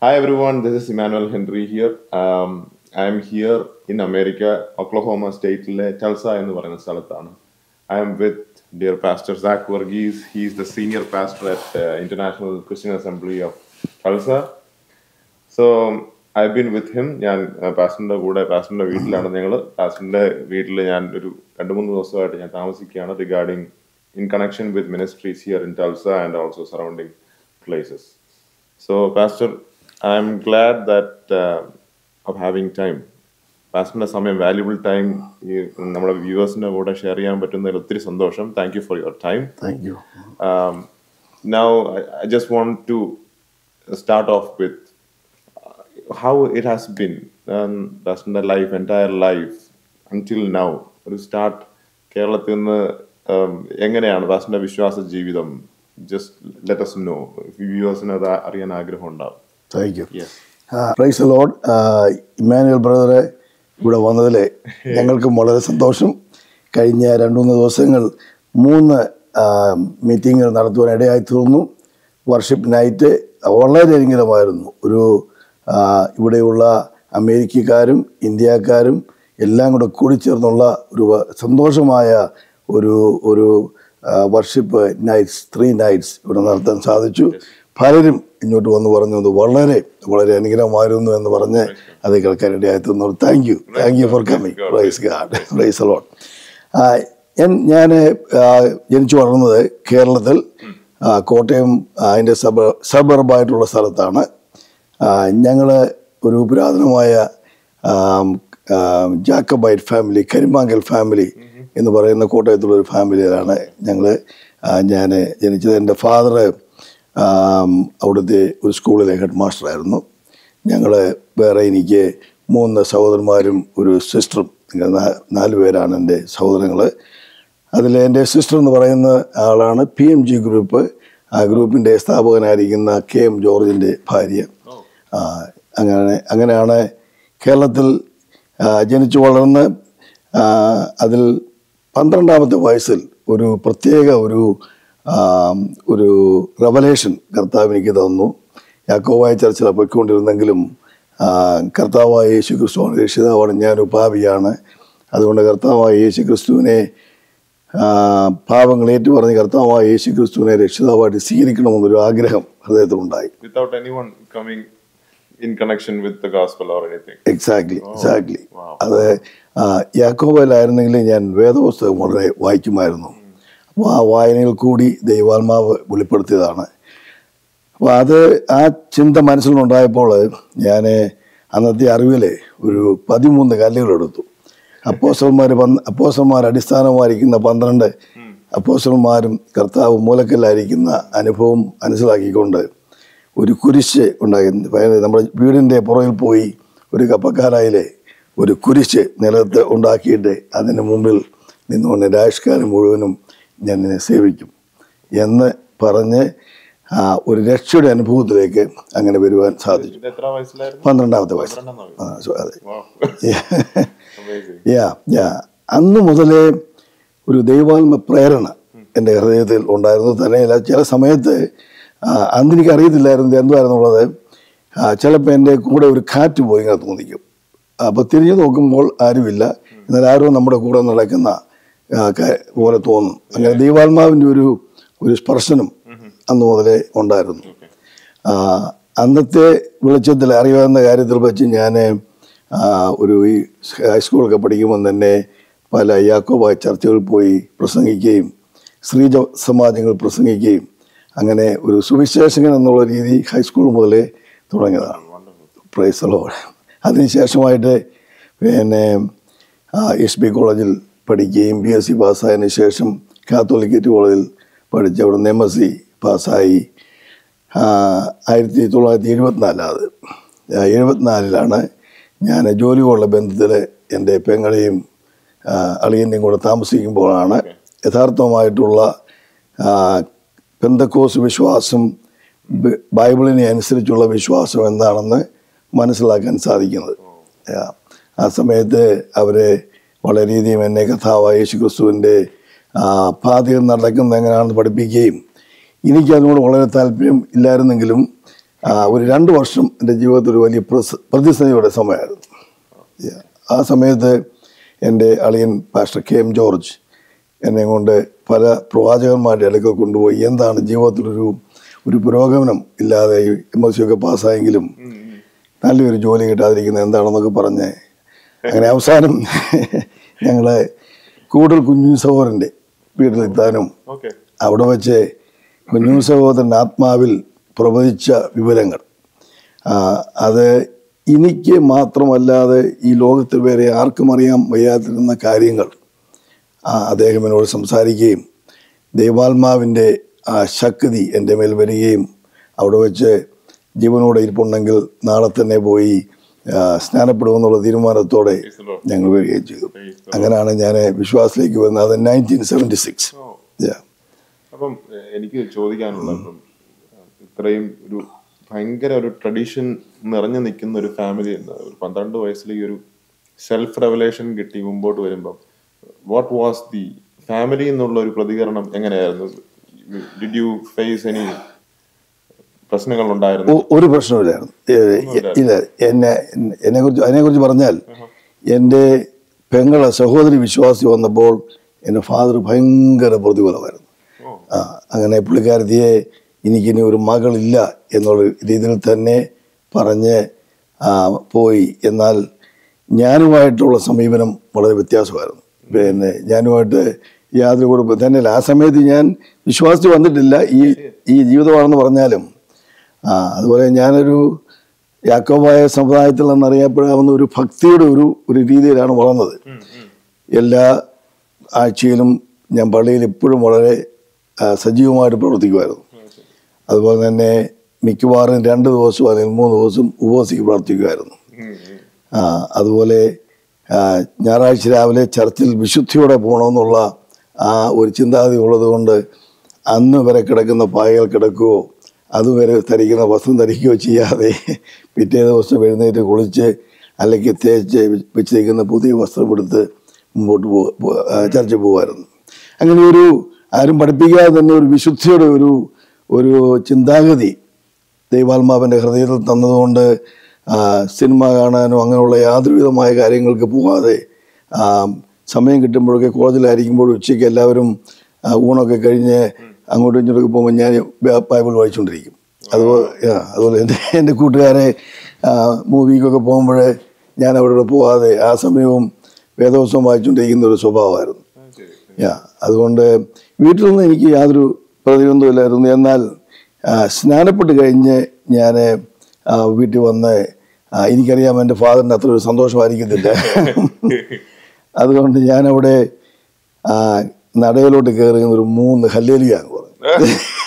Hi everyone, this is Emmanuel Henry here. Um, I am here in America, Oklahoma സ്റ്റേറ്റിലെ ടെൽസ എന്ന് പറയുന്ന സ്ഥലത്താണ് I am with dear pastor Zac Varghese he is the senior pastor at international Christian assembly of Tulsa so I been with him ഞാൻ പാസ്റ്ററിന്റെ കൂടെ പാസ്റ്ററിന്റെ വീട്ടിലാണ് ഞങ്ങൾ പാസ്റ്ററിന്റെ വീട്ടിൽ ഞാൻ ഒരു രണ്ട് മൂന്ന് ദിവസമായിട്ട് ഞാൻ താമസിക്കുകയാണ് regarding in connection with ministries here in Tulsa and also surrounding places So, Pastor, I'm glad that uh, of having time. പാസ്റ്ററിന്റെ സമയം വാല്യുബിൾ ടൈം ഈ നമ്മുടെ വ്യൂവേഴ്സിന്റെ കൂടെ ഷെയർ ചെയ്യാൻ പറ്റുന്നതിൽ ഒത്തിരി സന്തോഷം thank you for your time thank you now I just want to start off with how it has been പാസ്റ്ററിന്റെ life entire life until now ഒരു സ്റ്റാർട്ട് കേരളത്തിൽ നിന്ന് um, എങ്ങനെയാണ് പാസ്റ്ററിന്റെ വിശ്വാസ ജീവിതം ജസ്റ്റ് ലെറ്റ് us നോ വ്യൂവേഴ്സിന് അത് അറിയാൻ ആഗ്രഹം ഉണ്ടാവും thank you yes praise lord Emmanuel ബ്രദറെ ഇവിടെ വന്നതിൽ ഞങ്ങൾക്കും വളരെ സന്തോഷം കഴിഞ്ഞ രണ്ട് മൂന്ന് ദിവസങ്ങൾ മൂന്ന് മീറ്റിങ്ങുകൾ നടത്തുവാൻ ഇടയായി തീർന്നു വർഷിപ്പ് നൈറ്റ് വളരെ അനുഗ്രഹമായിരുന്നു ഒരു ആ, ഇവിടെയുള്ള അമേരിക്കക്കാരും ഇന്ത്യക്കാരും എല്ലാം കൂടെ കൂടിച്ചേർന്നുള്ള ഒരു വ- സന്തോഷമായ ഒരു ഒരു വർഷിപ്പ് നൈറ്റ്സ് ത്രീ നൈറ്റ്സ് ഇവിടെ നടത്താൻ സാധിച്ചു പലരും ഇങ്ങോട്ട് വന്ന് പറഞ്ഞു അത് വളരെ വളരെ അനുഗ്രഹമായിരുന്നു എന്ന് പറഞ്ഞ് അത് കേൾക്കാൻ ഇടയായി തീർന്നു thank you thank you for coming praise God praise alone ഞാൻ ജനിച്ചു വളർന്നത് കേരളത്തിൽ ആ, കോട്ടയം ആ, അതിൻ്റെ സബ സബർബായിട്ടുള്ള സ്ഥലത്താണ് ഞങ്ങൾ ഒരു പുരാതനമായ um, um, Jacobite family Karimankal family എന്ന് പറയുന്ന കോട്ടയത്തുള്ള ഒരു ഫാമിലിയിലാണ് ഞങ്ങൾ ഞാൻ ജനിച്ചത് എൻ്റെ ഫാദർ അവിടുത്തെ ഒരു സ്കൂളിലെ ഹെഡ് മാസ്റ്ററായിരുന്നു ഞങ്ങൾ വേറെ എനിക്ക് മൂന്ന് സഹോദരന്മാരും ഒരു സിസ്റ്ററും ഇങ്ങനെ നാ- നാല് പേരാണ് എൻ്റെ സഹോദരങ്ങൾ അതിൽ എൻ്റെ സിസ്റ്റർ എന്ന് പറയുന്ന ആളാണ് പി എം ജി ഗ്രൂപ്പ് ആ ഗ്രൂപ്പിൻ്റെ സ്ഥാപകനായിരിക്കുന്ന കെ എം ജോർജിൻ്റെ ഭാര്യ ആ, അങ്ങനെ അങ്ങനെയാണ് കേരളത്തിൽ ആ, ജനിച്ചു വളർന്ന് ആ, അതിൽ പന്ത്രണ്ടാമത്തെ വയസ്സിൽ ഒരു പ്രത്യേക ഒരു ആ, ഒരു റവലേഷൻ കർത്താവ് എനിക്ക് തന്നു യാക്കോവായ ചർച്ചിൽ പൊയ്ക്കൊണ്ടിരുന്നെങ്കിലും ആ, കർത്താവായ യേശു ക്രിസ്തുവാണ് രക്ഷിതാവാണ് ഞാൻ ഉപാവിയാണ് അതുകൊണ്ട് കർത്താവായ യേശു ക്രിസ്തുവിനെ ആ, പാപങ്ങൾ ഏറ്റുപറഞ്ഞ് കർത്താവായ യേശു ക്രിസ്തുവിനെ രക്ഷിതാവായിട്ട് സ്വീകരിക്കണമെന്നൊരു ആഗ്രഹം ഹൃദയത്തിലുണ്ടായി without anyone coming in connection with the gospel or anything. Exactly exactly wow. അത് ആ, യാക്കോബയിലായിരുന്നെങ്കിൽ ഞാൻ വേദപുസ്തകം വളരെ വായിക്കുമായിരുന്നു അപ്പോൾ ആ വായനയിൽ കൂടി ദൈവാത്മാവ് വെളിപ്പെടുത്തിയതാണ് അപ്പോൾ അത് ആ ചിന്ത മനസ്സിലുണ്ടായപ്പോൾ ഞാൻ അന്നത്തെ അറിവിൽ ഒരു പതിമൂന്ന് കല്ലുകളെടുത്തു അപ്പോസ്റ്റന്മാർ പന്ത് അപ്പോസ്റ്റന്മാർ അടിസ്ഥാനമായിരിക്കുന്ന പന്ത്രണ്ട് അപ്പോസ്റ്റന്മാരും കർത്താവ് മൂലക്കല്ലായിരിക്കുന്ന അനുഭവം മനസ്സിലാക്കിക്കൊണ്ട് ഒരു കുരിശ് ഉണ്ടായിരുന്നു അതായത് നമ്മുടെ വീടിൻ്റെ പുറകിൽ പോയി ഒരു കപ്പക്കാരായിലെ ഒരു കുരിശ് നിലത്ത് ഉണ്ടാക്കിയിട്ട് അതിന് മുമ്പിൽ നിന്നുകൊണ്ട് രാഷ്കാലം മുഴുവനും ഞാൻ നിന്നെ സേവിക്കും എന്ന് പറഞ്ഞ് ആ, ഒരു രക്ഷയുടെ അനുഭവത്തിലേക്ക് അങ്ങനെ വരുവാൻ സാധിച്ചു ഇത് എത്ര വയസ്സിലായിരുന്നു പന്ത്രണ്ടാമത്തെ വയസ്സ് പന്ത്രണ്ടാം ആ, so അതെ Wow. Amazing. യാ യാ അന്ന് മുതലേ ഒരു ദൈവാത്മ പ്രേരണ എൻ്റെ ഹൃദയത്തിൽ ഉണ്ടായിരുന്നു തന്നെയല്ല ചില സമയത്ത് ആ, അന്ന് എനിക്ക് അറിയത്തില്ലായിരുന്നു എന്തായിരുന്നുള്ളത് ചിലപ്പോൾ എൻ്റെ കൂടെ ഒരു കാറ്റ് പോയി ഇങ്ങനെ തോന്നിക്കും അപ്പോൾ തിരിഞ്ഞു നോക്കുമ്പോൾ ആരുമില്ല എന്നാൽ ആരോ നമ്മുടെ കൂടെ നടക്കുന്ന ആ, ക- പോലെ തോന്നും അങ്ങനെ ദൈവാത്മാവിൻ്റെ ഒരു ഒരു സ്പർശനം അന്ന് മുതലേ ഉണ്ടായിരുന്നു ആ, അന്നത്തെ വെളിച്ചത്തിൽ അറിയാവുന്ന കാര്യത്തിൽ വെച്ച് ഞാൻ ഒരു ഈ ഹൈസ്കൂളൊക്കെ പഠിക്കുമ്പോൾ തന്നെ പല യാക്കോബായ ചർച്ചകളിൽ പോയി പ്രസംഗിക്കുകയും സ്ത്രീജ സമാജങ്ങൾ പ്രസംഗിക്കുകയും അങ്ങനെ ഒരു സുവിശേഷകൻ എന്നുള്ള രീതി ഹൈസ്കൂൾ മുതലേ തുടങ്ങിയതാണ് പ്രൈസ് ലോഡ് അതിനുശേഷമായിട്ട് പിന്നെ എസ് ബി കോളേജിൽ പഠിക്കുകയും ബി എസ് സി പാസ്സായതിനു ശേഷം കാത്തോലിക്കറ്റ് കോളേജിൽ പഠിച്ച് അവിടെ നിന്ന് എം എസ് സി പാസ്സായി ആ, ആയിരത്തി തൊള്ളായിരത്തി എഴുപത്തിനാലാത് എഴുപത്തിനാലിലാണ് ഞാൻ ജോലിയുള്ള ബന്ധത്തിൽ എൻ്റെ പെങ്ങളെയും ആ, അളിയൻ്റെയും കൂടെ താമസിക്കുമ്പോഴാണ് യഥാർത്ഥമായിട്ടുള്ള ആ, പെന്തക്കോസ് വിശ്വാസം ബ- ബൈബിളിനെ അനുസരിച്ചുള്ള വിശ്വാസം എന്താണെന്ന് മനസ്സിലാക്കാൻ സാധിക്കുന്നത് ആ, ആ സമയത്ത് അവർ വളരെയധികം എന്നെ കഥാവായ യേശു ക്രിസ്തുവിൻ്റെ പാതയിൽ നടക്കുന്നത് എങ്ങനെയാണെന്ന് പഠിപ്പിക്കുകയും എനിക്ക് അതിനോട് വളരെ താല്പര്യം ഇല്ലായിരുന്നെങ്കിലും ആ, ഒരു രണ്ട് വർഷം എൻ്റെ ജീവിതത്തിൽ ഒരു വലിയ പ്രസ- പ്രതിസന്ധിയുടെ സമയമായിരുന്നു Yeah. ആ സമയത്ത് എൻ്റെ അളിയൻ പാസ്റ്റർ കെ എം ജോർജ് എന്നെ കൊണ്ട് പല പ്രവാചകന്മാരുടെ ഇടയ്ക്ക് കൊണ്ടുപോയി എന്താണ് ജീവിതത്തിലൊരു ഒരു പുരോഗമനം ഇല്ലാതെ എം എസ് സി ഒക്കെ പാസ്സായെങ്കിലും നല്ലൊരു ജോലി കിട്ടാതിരിക്കുന്നത് എന്താണെന്നൊക്കെ പറഞ്ഞ് അങ്ങനെ അവസാനം ഞങ്ങളെ കൂടുതൽ കുഞ്ഞു സഹോദരൻ്റെ വീട്ടിലെത്താനും ഓക്കെ അവിടെ വെച്ച് കുഞ്ഞു സഹോദരൻ ആത്മാവിൽ പ്രവചിച്ച വിവരങ്ങൾ ആ, അത് എനിക്ക് മാത്രമല്ലാതെ ഈ ലോകത്തിൽ വേറെ ആർക്കും അറിയാൻ വയ്യാതിരുന്ന കാര്യങ്ങൾ ആ, അദ്ദേഹം എന്നോട് സംസാരിക്കുകയും ദൈവാത്മാവിൻ്റെ ആ ശക്തി എൻ്റെ മേൽ വരികയും അവിടെ വെച്ച് ജീവനോടെ ഇരിപ്പുണ്ടെങ്കിൽ നാളെ തന്നെ പോയി ആ, സ്നാനപ്പെടുമെന്നുള്ള തീരുമാനത്തോടെ Praise the Lord. ഞങ്ങൾ വരികയും ചെയ്തു Praise the അങ്ങനെയാണ് ഞാൻ വിശ്വാസത്തിലേക്ക് വന്നത് അത് നയൻറ്റീൻ സെവൻറ്റി സിക്സ് ഓ അപ്പം എ- എനിക്ക് ചോദിക്കാനുള്ള ഇപ്പം ഇത്രയും ഒരു ഭയങ്കര ഒരു ട്രഡീഷൻ നിറഞ്ഞു നിൽക്കുന്ന ഒരു ഫാമിലി ഒരു പന്ത്രണ്ട് വയസ്സിൽ ഈ ഒരു സെൽഫ് റെവലേഷൻ കിട്ടി മുമ്പോട്ട് വരുമ്പം വാട്ട് വാസ് ദി ഫാമിലി എന്നുള്ള ഒരു പ്രതികരണം എങ്ങനെയായിരുന്നു ഡിഡ് യു ഫേസ് എനി പ്രശ്നങ്ങൾ ഉണ്ടായിരുന്നു ഒ- ഒരു പ്രശ്നമില്ലായിരുന്നു ഏ, ഇല്ല എന്നെ എന്നെ കുറിച്ച് അതിനെക്കുറിച്ച് പറഞ്ഞാൽ എൻ്റെ പെങ്ങളെ സഹോദരി വിശ്വാസി വന്നപ്പോൾ എൻ്റെ ഫാദർ ഭയങ്കര പ്രതികൂലമായിരുന്നു ഓ ആ, അങ്ങനെ പുള്ളിക്കാരത്തിയെ എനിക്കിനി ഒരു മകളില്ല എന്നുള്ള രീതിയിൽ തന്നെ പറഞ്ഞ് ആ, പോയി എന്നാൽ ഞാനുമായിട്ടുള്ള സമീപനം വളരെ വ്യത്യാസമായിരുന്നു പിന്നെ ഞാനുമായിട്ട് യാതൊരു കുഴപ്പം തന്നെ ആ സമയത്ത് ഞാൻ വിശ്വാസിച്ച് വന്നിട്ടില്ല ഈ ഈ ജീവിതമാണെന്ന് പറഞ്ഞാലും ആ അതുപോലെ ഞാനൊരു യാക്കോബായ സമുദായത്തിൽ എന്നറിയപ്പെടാവുന്ന ഒരു ഭക്തിയുടെ ഒരു ഒരു രീതിയിലാണ് വളർന്നത് എല്ലാ ആഴ്ചയിലും ഞാൻ പള്ളിയിൽ ഇപ്പോഴും വളരെ ആ, സജീവമായിട്ട് പ്രവർത്തിക്കുമായിരുന്നു അതുപോലെ തന്നെ മിക്കവാറും രണ്ട് ദിവസവും അല്ലെങ്കിൽ മൂന്ന് ദിവസം ഉപവസിക്ക് പ്രാർത്ഥിക്കുമായിരുന്നു ആ, അതുപോലെ ആ, ഞായറാഴ്ച രാവിലെ ചർച്ചിൽ വിശുദ്ധിയോടെ പോകണമെന്നുള്ള ആ ഒരു ചിന്താഗതി ഉള്ളത് കൊണ്ട് അന്ന് വരെ കിടക്കുന്ന പായകൾ കിടക്കുകയോ അതുവരെ ധരിക്കുന്ന വസ്ത്രം ധരിക്കുകയോ ചെയ്യാതെ പിറ്റേ ദിവസം എഴുന്നേറ്റ് കുളിച്ച് അല്ലെങ്കിൽ തേച്ച് വെച്ചിരിക്കുന്ന പുതിയ വസ്ത്രം എടുത്ത് മുമ്പോട്ട് പോ പോ- ആ, ചർച്ചിൽ പോകുമായിരുന്നു അങ്ങനെ ഒരു ആരും പഠിപ്പിക്കാതെ തന്നെ ഒരു വിശുദ്ധിയുടെ ഒരു ഒരു ചിന്താഗതി ദൈവാത്മാവിൻ്റെ ഹൃദയത്തിൽ തന്നതുകൊണ്ട് ആ, സിനിമ കാണാനോ അങ്ങനെയുള്ള യാതൊരുവിധമായ കാര്യങ്ങൾക്ക് പോകാതെ ആ, സമയം കിട്ടുമ്പോഴൊക്കെ കോളേജിലായിരിക്കുമ്പോൾ ഉച്ചയ്ക്ക് എല്ലാവരും ആ, ഊണൊക്കെ കഴിഞ്ഞ് അങ്ങോട്ടും ഇങ്ങോട്ടൊക്കെ പോകുമ്പോൾ ഞാൻ ബ- ബൈബിൾ വായിച്ചുകൊണ്ടിരിക്കും അതുപോലെ ആ, അതുപോലെ എൻ്റെ എൻ്റെ കൂട്ടുകാരെ മൂവിക്കൊക്കെ പോകുമ്പോൾ ഞാൻ അവിടെ പോകാതെ ആ സമയവും വേദോത്സവം വായിച്ചുകൊണ്ടിരിക്കുന്ന ഒരു സ്വഭാവമായിരുന്നു യാ അതുകൊണ്ട് വീട്ടിൽ നിന്ന് എനിക്ക് യാതൊരു പ്രതിബന്ധമില്ലായിരുന്നു എന്നാൽ ആ, സ്നാനപ്പെട്ട് കഴിഞ്ഞ് ഞാൻ വീട്ടിൽ വന്ന് ആ, എനിക്കറിയാം എൻ്റെ ഫാദറിന് അത്ര ഒരു സന്തോഷമായിരിക്കത്തില്ല അതുകൊണ്ട് ഞാനവിടെ ആ, നടയിലോട്ട് കയറി ഒരു മൂന്ന് ഹല്ലേലിയാണ് പറഞ്ഞു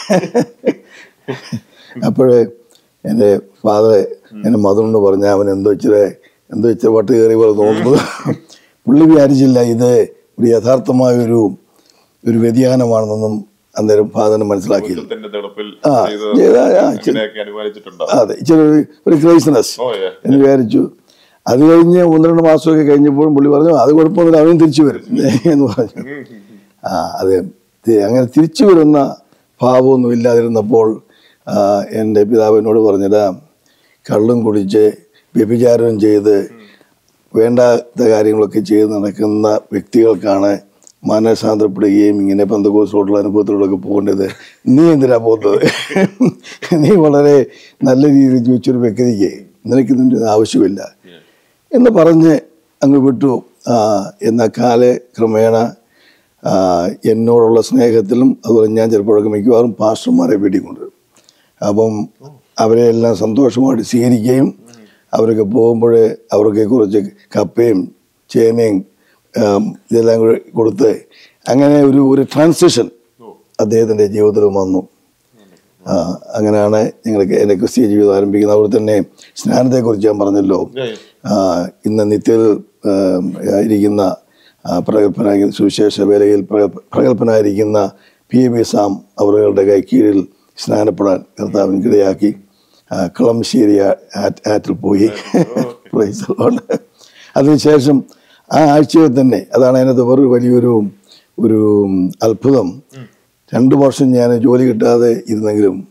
അപ്പോഴേ എൻ്റെ ഫാദർ എൻ്റെ മദറിനോട് പറഞ്ഞ അവൻ എന്തോ ഇച്ചിരി എന്തോ ഇച്ചിരി വട്ട് കയറി പോലെ തോന്നുന്നു പുള്ളി വിചാരിച്ചില്ല ഇത് ഒരു യഥാർത്ഥമായ ഒരു ഒരു വ്യതിയാനമാണെന്നൊന്നും അന്നേരം ഫാദറിന് മനസ്സിലാക്കിയില്ല ഊർജ്ജത്തിന്റെ തിളപ്പിൽ ആ, ചെയ്ത് ചെയ്ത- ആ, ചെ- ഇങ്ങനെയൊക്കെ അനുമാനിച്ചിട്ടുണ്ടോ അതെ ഇച്ചിരി ഒരു ഒരു ക്രൈസ്നെസ് ഓ yeah. എന്ന് വിചാരിച്ചു അത് കഴിഞ്ഞ് ഒന്ന് രണ്ട് മാസമൊക്കെ കഴിഞ്ഞപ്പോഴും പുള്ളി പറഞ്ഞു അത് കുഴപ്പമൊന്നുമില്ല അവനും തിരിച്ചു വരും എന്ന് പറഞ്ഞു ആ അത് തി- അങ്ങനെ തിരിച്ചു വരുന്ന ഭാവമൊന്നും ഇല്ലാതിരുന്നപ്പോൾ ആ, എൻ്റെ പിതാവ് എന്നോട് പറഞ്ഞതാ കള്ളും കുടിച്ച് വ്യഭിചാരവും ചെയ്ത് വേണ്ടാത്ത കാര്യങ്ങളൊക്കെ ചെയ്ത് നടക്കുന്ന വ്യക്തികൾക്കാണ് മാനസാന്തരപ്പെടുകയും ഇങ്ങനെ പന്തകോസോട്ടുള്ള അനുഭവത്തിലൂടെയൊക്കെ പോകേണ്ടത് നീ എന്തിനാ പോകുന്നത് നീ വളരെ നല്ല രീതിയിൽ ജീവിച്ചൊരു വ്യക്തിക്ക് നിനക്ക് ഇതിൻ്റെ ആവശ്യമില്ല എന്ന് പറഞ്ഞ് അങ്ങ് വിട്ടു ആ, എന്ന കാലക്രമേണ ആ, എന്നോടുള്ള സ്നേഹത്തിലും അതുപോലെ ഞാൻ ചിലപ്പോഴൊക്കെ മിക്കവാറും പാസ്റ്റർമാരെ വീട്ടിൽ കൊണ്ടുവരും അപ്പം അവരെ എല്ലാം സന്തോഷമായിട്ട് സ്വീകരിക്കുകയും അവരൊക്കെ പോകുമ്പോൾ അവർക്ക് കുറച്ച് കപ്പയും ചേനയും ആം, ഇതെല്ലാം കൂടെ കൊടുത്ത് അങ്ങനെ ഒരു ഒരു ട്രാൻസിഷൻ അദ്ദേഹത്തിൻ്റെ ജീവിതത്തിൽ വന്നു ആ, അങ്ങനെയാണ് ഞങ്ങൾക്ക് എൻ്റെ ക്രിസ്തീയ ജീവിതം ആരംഭിക്കുന്നത് അവിടെ തന്നെ സ്നാനത്തെക്കുറിച്ച് ഞാൻ പറഞ്ഞല്ലോ Yeah, yeah. ആ, ഇന്ന് നിത്യയിൽ ആം, ഇരിക്കുന്ന ആ, പ്രഗത്ഭനായ സുവിശേഷ വേലയിൽ പ്രഗ- പ്രഗത്ഭനായിരിക്കുന്ന പി എ ബി സാം അവരുടെ കൈ കീഴിൽ സ്നാനപ്പെടാൻ കർത്താവിന് ഇടയാക്കി ആ, കളമശ്ശേരി ആ- ആറ്റ് ആറ്റിൽ പോയി Praise the Lord. അതിനുശേഷം ആ ആഴ്ചയിൽ തന്നെ അതാണ് അതിനകത്ത് വേറൊരു വലിയൊരു ഒരു അത്ഭുതം രണ്ട് വർഷം ഞാൻ ജോലി കിട്ടാതെ ഇരുന്നെങ്കിലും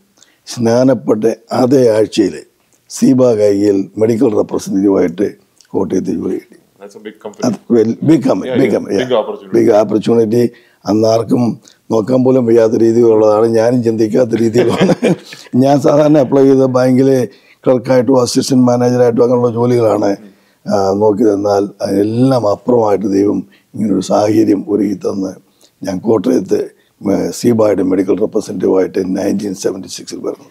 സ്നാനപ്പെട്ട അതേ ആഴ്ചയിൽ സീബ കൈയിൽ മെഡിക്കൽ റെപ്രസെൻറ്റേറ്റീവായിട്ട് കോട്ടയത്ത് ജോലി കിട്ടി That's a big company. അത് big company Yeah, big yeah, company big opportunity. Big opportunity അന്ന് ആർക്കും നോക്കാൻ പോലും വയ്യാത്ത രീതിയിലുള്ളതാണ് ഞാനും ചിന്തിക്കാത്ത രീതിയിലാണ് ഞാൻ സാധാരണ അപ്ലൈ ചെയ്ത ബാങ്കിലെ ക്ലർക്കായിട്ടോ അസിസ്റ്റന്റ് മാനേജറായിട്ടോ അങ്ങനെയുള്ള ജോലികളാണ് ആ, നോക്കിയത് എന്നാൽ അതിനെല്ലാം അപ്പുറമായിട്ട് ദൈവം ഇങ്ങനൊരു സാഹചര്യം ഒരുക്കി തന്ന് ഞാൻ കോട്ടയത്ത് സീബായുടെ മെഡിക്കൽ റെപ്രസെൻറ്റേറ്റീവായിട്ട് നയൻറ്റീൻ സെവൻറ്റി സിക്സിൽ വരുന്നു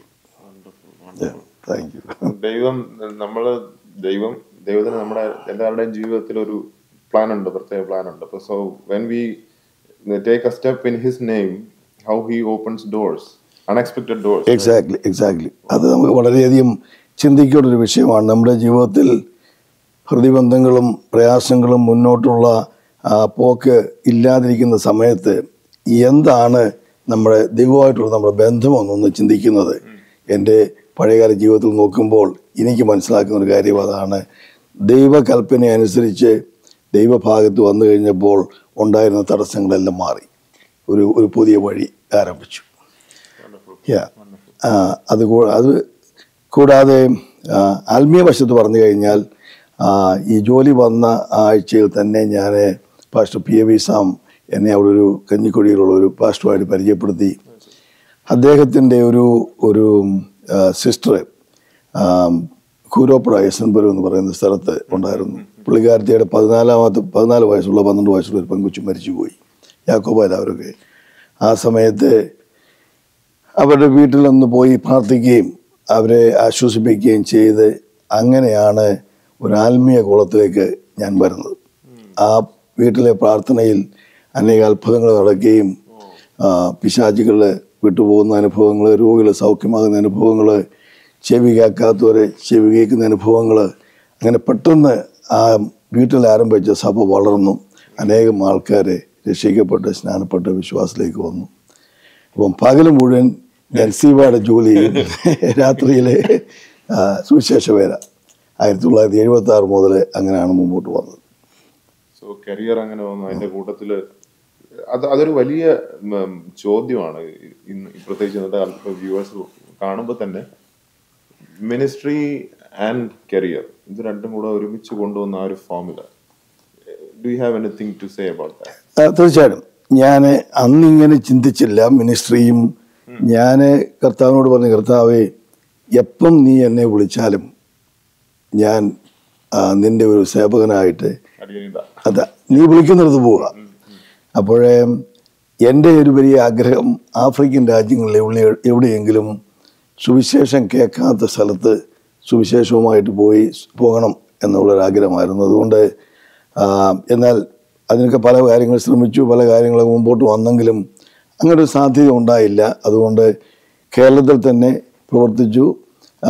താങ്ക് യു ദൈവം നമ്മള് ദൈവം ദൈവത്തിന് നമ്മുടെ എല്ലാവരുടെയും ജീവിതത്തിൽ ഒരു പ്ലാൻ ഉണ്ട് പ്രത്യേക പ്ലാൻ ഉണ്ട് അപ്പൊ so when we take a step in his name how he opens doors unexpected doors exactly exactly അത് നമുക്ക് വളരെയധികം ചിന്തിക്കേണ്ട ഒരു വിഷയമാണ് നമ്മുടെ ജീവിതത്തിൽ ഹൃദയബന്ധങ്ങളും പ്രയാസങ്ങളും മുന്നോട്ടുള്ള ആ, പോക്ക് ഇല്ലാതിരിക്കുന്ന സമയത്ത് എന്താണ് നമ്മുടെ ദൈവമായിട്ടുള്ള നമ്മുടെ ബന്ധമെന്നൊന്ന് ചിന്തിക്കുന്നത് എൻ്റെ പഴയകാല ജീവിതത്തിൽ നോക്കുമ്പോൾ എനിക്ക് മനസ്സിലാക്കുന്ന ഒരു കാര്യം അതാണ് ദൈവകൽപ്പന അനുസരിച്ച് ദൈവഭാഗത്ത് വന്നു കഴിഞ്ഞപ്പോൾ ഉണ്ടായിരുന്ന തടസ്സങ്ങളെല്ലാം മാറി ഒരു ഒരു പുതിയ വഴി ആരംഭിച്ചു Yeah. ആ, അത് കൂ- അത് കൂടാതെ ആ, ആത്മീയ വശത്ത് പറഞ്ഞു കഴിഞ്ഞാൽ ആ, ഈ ജോലി വന്ന ആഴ്ചയിൽ തന്നെ ഞാൻ pastor P A V Sam എന്നെ അവിടെ ഒരു കഞ്ഞിക്കുഴിയിലുള്ള ഒരു പാസ്റ്ററുമായിട്ട് പരിചയപ്പെടുത്തി അദ്ദേഹത്തിൻ്റെ ഒരു ഒരു സിസ്റ്റർ കൂരോപ്പുഴ എസൻപുരം എന്ന് പറയുന്ന സ്ഥലത്ത് ഉണ്ടായിരുന്നു പുള്ളിക്കാരത്തിയുടെ പതിനാലാമത്തെ പതിനാല് വയസ്സുള്ള പന്ത്രണ്ട് വയസ്സുള്ള ഒരു പെൺകുച്ചു മരിച്ചുപോയി യാക്കോബാല അവരൊക്കെ ആ സമയത്ത് അവരുടെ വീട്ടിലൊന്ന് പോയി പ്രാർത്ഥിക്കുകയും അവരെ ആശ്വസിപ്പിക്കുകയും ചെയ്ത് അങ്ങനെയാണ് ഒരു ആത്മീയ കുളത്തിലേക്ക് ഞാൻ വരുന്നത് ആ വീട്ടിലെ പ്രാർത്ഥനയിൽ അനേക അത്ഭുതങ്ങൾ നടക്കുകയും ആ, പിശാചുകൾ വിട്ടുപോകുന്ന അനുഭവങ്ങൾ രോഗികൾ സൗഖ്യമാകുന്ന അനുഭവങ്ങൾ ചെവി കേൾക്കാത്തവരെ ചെവി കേൾക്കുന്ന അനുഭവങ്ങൾ അങ്ങനെ പെട്ടെന്ന് ആ വീട്ടിൽ ആരംഭിച്ച സഭ വളർന്നു അനേകം ആൾക്കാരെ രക്ഷിക്കപ്പെട്ട് സ്നാനപ്പെട്ട് വിശ്വാസത്തിലേക്ക് വന്നു അപ്പം പകൽ മുഴുവൻ ഞാൻ സീബായുടെ ജോലി ചെയ്യും രാത്രിയിലെ ആ, സുവിശേഷ വേല ആയിരത്തി തൊള്ളായിരത്തി എഴുപത്തി ആറ് മുതൽ അങ്ങനെയാണ് മുമ്പോട്ട് വന്നത് സോ കരിയർ അങ്ങനെ വന്നു അതിന്റെ കൂട്ടത്തില് അത് അതൊരു വലിയ ഉം, ചോദ്യമാണ് ഇന്ന് പ്രത്യേകിച്ച് ഇന്നത്തെ വ്യൂവേഴ്സ് കാണുമ്പോൾ തന്നെ മിനിസ്ട്രി ആൻഡ് കരിയർ ഇത് രണ്ടും കൂടെ ഒരുമിച്ച് കൊണ്ടുവന്ന ആ ഒരു formula do you have anything to say about that ആ, തീർച്ചയായിട്ടും ഞാൻ അന്നിങ്ങനെ ചിന്തിച്ചില്ല മിനിസ്ട്രിയും ഞാൻ കർത്താവിനോട് പറഞ്ഞു കർത്താവേ എപ്പം നീ എന്നെ വിളിച്ചാലും ഞാൻ ആ, നിന്റെ ഒരു സേവകനായിട്ട് അടിയനിതാ അതാ നീ വിളിക്കുന്നിടത്ത് പോവുക അപ്പോഴേ എൻ്റെ ഒരു വലിയ ആഗ്രഹം ആഫ്രിക്കൻ രാജ്യങ്ങളിൽ എവിടെ എവിടെയെങ്കിലും സുവിശേഷം കേൾക്കാത്ത സ്ഥലത്ത് സുവിശേഷവുമായിട്ട് പോയി പോകണം എന്നുള്ളൊരു ആഗ്രഹമായിരുന്നു അതുകൊണ്ട് ആ, എന്നാൽ അതിനൊക്കെ പല കാര്യങ്ങൾ ശ്രമിച്ചു പല കാര്യങ്ങൾ മുമ്പോട്ട് വന്നെങ്കിലും അങ്ങനെ ഒരു സാധ്യത ഉണ്ടായില്ല അതുകൊണ്ട് കേരളത്തിൽ തന്നെ പ്രവർത്തിച്ചു ആ,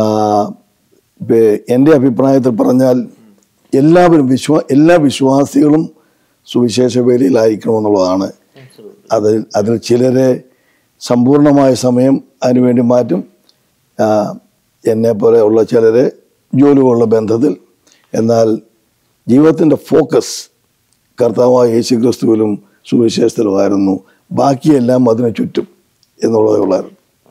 പേ- എൻ്റെ അഭിപ്രായത്തിൽ പറഞ്ഞാൽ എല്ലാവരും വിശ്വാ എല്ലാ വിശ്വാസികളും സുവിശേഷ വേലയിലായിരിക്കണമെന്നുള്ളതാണ് അത് അതിൽ ചിലരെ സമ്പൂർണമായ സമയം അതിനുവേണ്ടി മാറ്റും ആ, എന്നെ പോലെ ഉള്ള ചിലരെ ജോലികളുടെ ബന്ധത്തിൽ എന്നാൽ ജീവിതത്തിൻ്റെ ഫോക്കസ് കർത്താവായ യേശു ക്രിസ്തുവിലും സുവിശേഷത്തിലുമായിരുന്നു ബാക്കിയെല്ലാം അതിന് ചുറ്റും എന്നുള്ളതേ ഉള്ളായിരുന്നു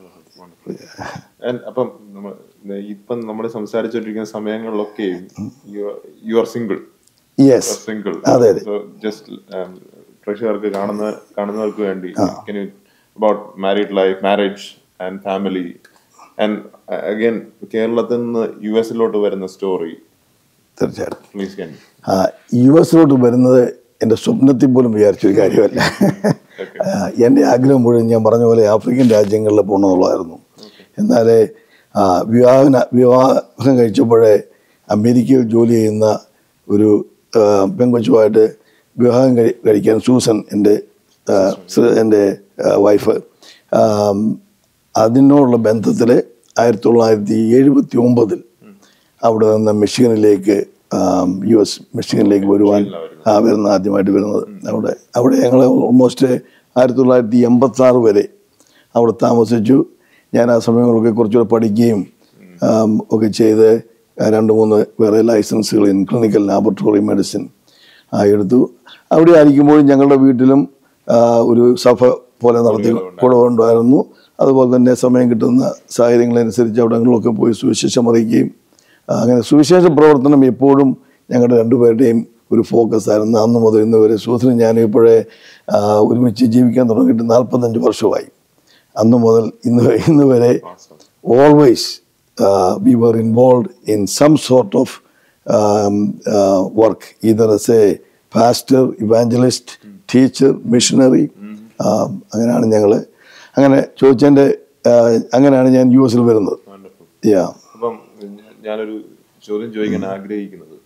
And അപ്പം നമ്മൾ ഇപ്പം നമ്മൾ സംസാരിച്ചുകൊണ്ടിരിക്കുന്ന സമയങ്ങളിലൊക്കെയും you are single yes single അതെ അതെ ജസ്റ്റ് പ്രേക്ഷകർക്ക് കാണുന്ന കാണുന്നവർക്ക് വേണ്ടി about married life marriage and family and again കേരളത്തിൽ നിന്ന് യു എസിലോട്ട് വരുന്ന സ്റ്റോറി തീർച്ചയായിട്ടും പ്ലീസ് ക്യാൻ ആ, യു എസിലോട്ട് വരുന്നത് എൻ്റെ സ്വപ്നത്തിൽ പോലും വിചാരിച്ചൊരു കാര്യമല്ല ആ, എൻ്റെ ആഗ്രഹം മുഴുവൻ ഞാൻ പറഞ്ഞ പോലെ ആഫ്രിക്കൻ രാജ്യങ്ങളിൽ പോകണമെന്നുള്ളതായിരുന്നു എന്നാൽ ആ, വിവാഹന വിവാഹം കഴിച്ചപ്പോഴേ അമേരിക്കയിൽ ജോലി ചെയ്യുന്ന ഒരു ആ, പെങ്കൊച്ചുമായിട്ട് വിവാഹം കഴി കഴിക്കാൻ സൂസൻ എൻ്റെ ആ, സ് എൻ്റെ ആ, വൈഫ് ആം, അതിനോടുള്ള ബന്ധത്തിൽ ആയിരത്തി തൊള്ളായിരത്തി എഴുപത്തി ഒമ്പതിൽ അവിടെ നിന്ന് മിഷിഗനിലേക്ക് ആം, യു എസ് മിഷിഗനിലേക്ക് വരുവാൻ ആ, വരുന്ന ആദ്യമായിട്ട് വരുന്നത് അവിടെ അവിടെ ഞങ്ങൾ ഓൾമോസ്റ്റ് ആയിരത്തി തൊള്ളായിരത്തി എൺപത്തി ആറ് വരെ അവിടെ താമസിച്ചു ഞാൻ ആ സമയങ്ങളൊക്കെ കുറച്ചുകൂടെ പഠിക്കുകയും ആം, ഒക്കെ ചെയ്ത് രണ്ട് മൂന്ന് വേറെ ലൈസൻസുകൾ ഇൻ ക്ലിനിക്കൽ ലാബറട്ടറി മെഡിസിൻ ആ, എടുത്തു അവിടെ ആയിരിക്കുമ്പോഴും ഞങ്ങളുടെ വീട്ടിലും ആ, ഒരു സഭ പോലെ നടത്തി കൂടെ ഉണ്ടായിരുന്നു അതുപോലെ തന്നെ സമയം കിട്ടുന്ന സാഹചര്യങ്ങളനുസരിച്ച് അവിടങ്ങളിലൊക്കെ പോയി സുവിശേഷം അറിയിക്കുകയും ആ, അങ്ങനെ സുവിശേഷ പ്രവർത്തനം എപ്പോഴും ഞങ്ങളുടെ രണ്ടുപേരുടെയും ഒരു ഫോക്കസ് ആയിരുന്നു അന്ന് മുതൽ ഇന്ന് വരെ സുഹൃത്തിനും ഞാനും ഇപ്പോഴേ ആ, ഒരുമിച്ച് ജീവിക്കാൻ തുടങ്ങിയിട്ട് നാൽപ്പത്തഞ്ച് വർഷമായി അന്ന് മുതൽ ഇന്ന് ഇന്ന് വരെ always we were involve in some sort of work either as a pastor evangelist teacher missionary അങ്ങനെയാണ് ഞങ്ങൾ അങ്ങനെ ചോദിച്ചതിൻ്റെ അങ്ങനെയാണ് ഞാൻ യു എസിൽ വരുന്നത് Wonderful. യാ അപ്പം ഞാ- ഞാനൊരു ചോദ്യം ചോദിക്കാൻ ആഗ്രഹിക്കുന്നത്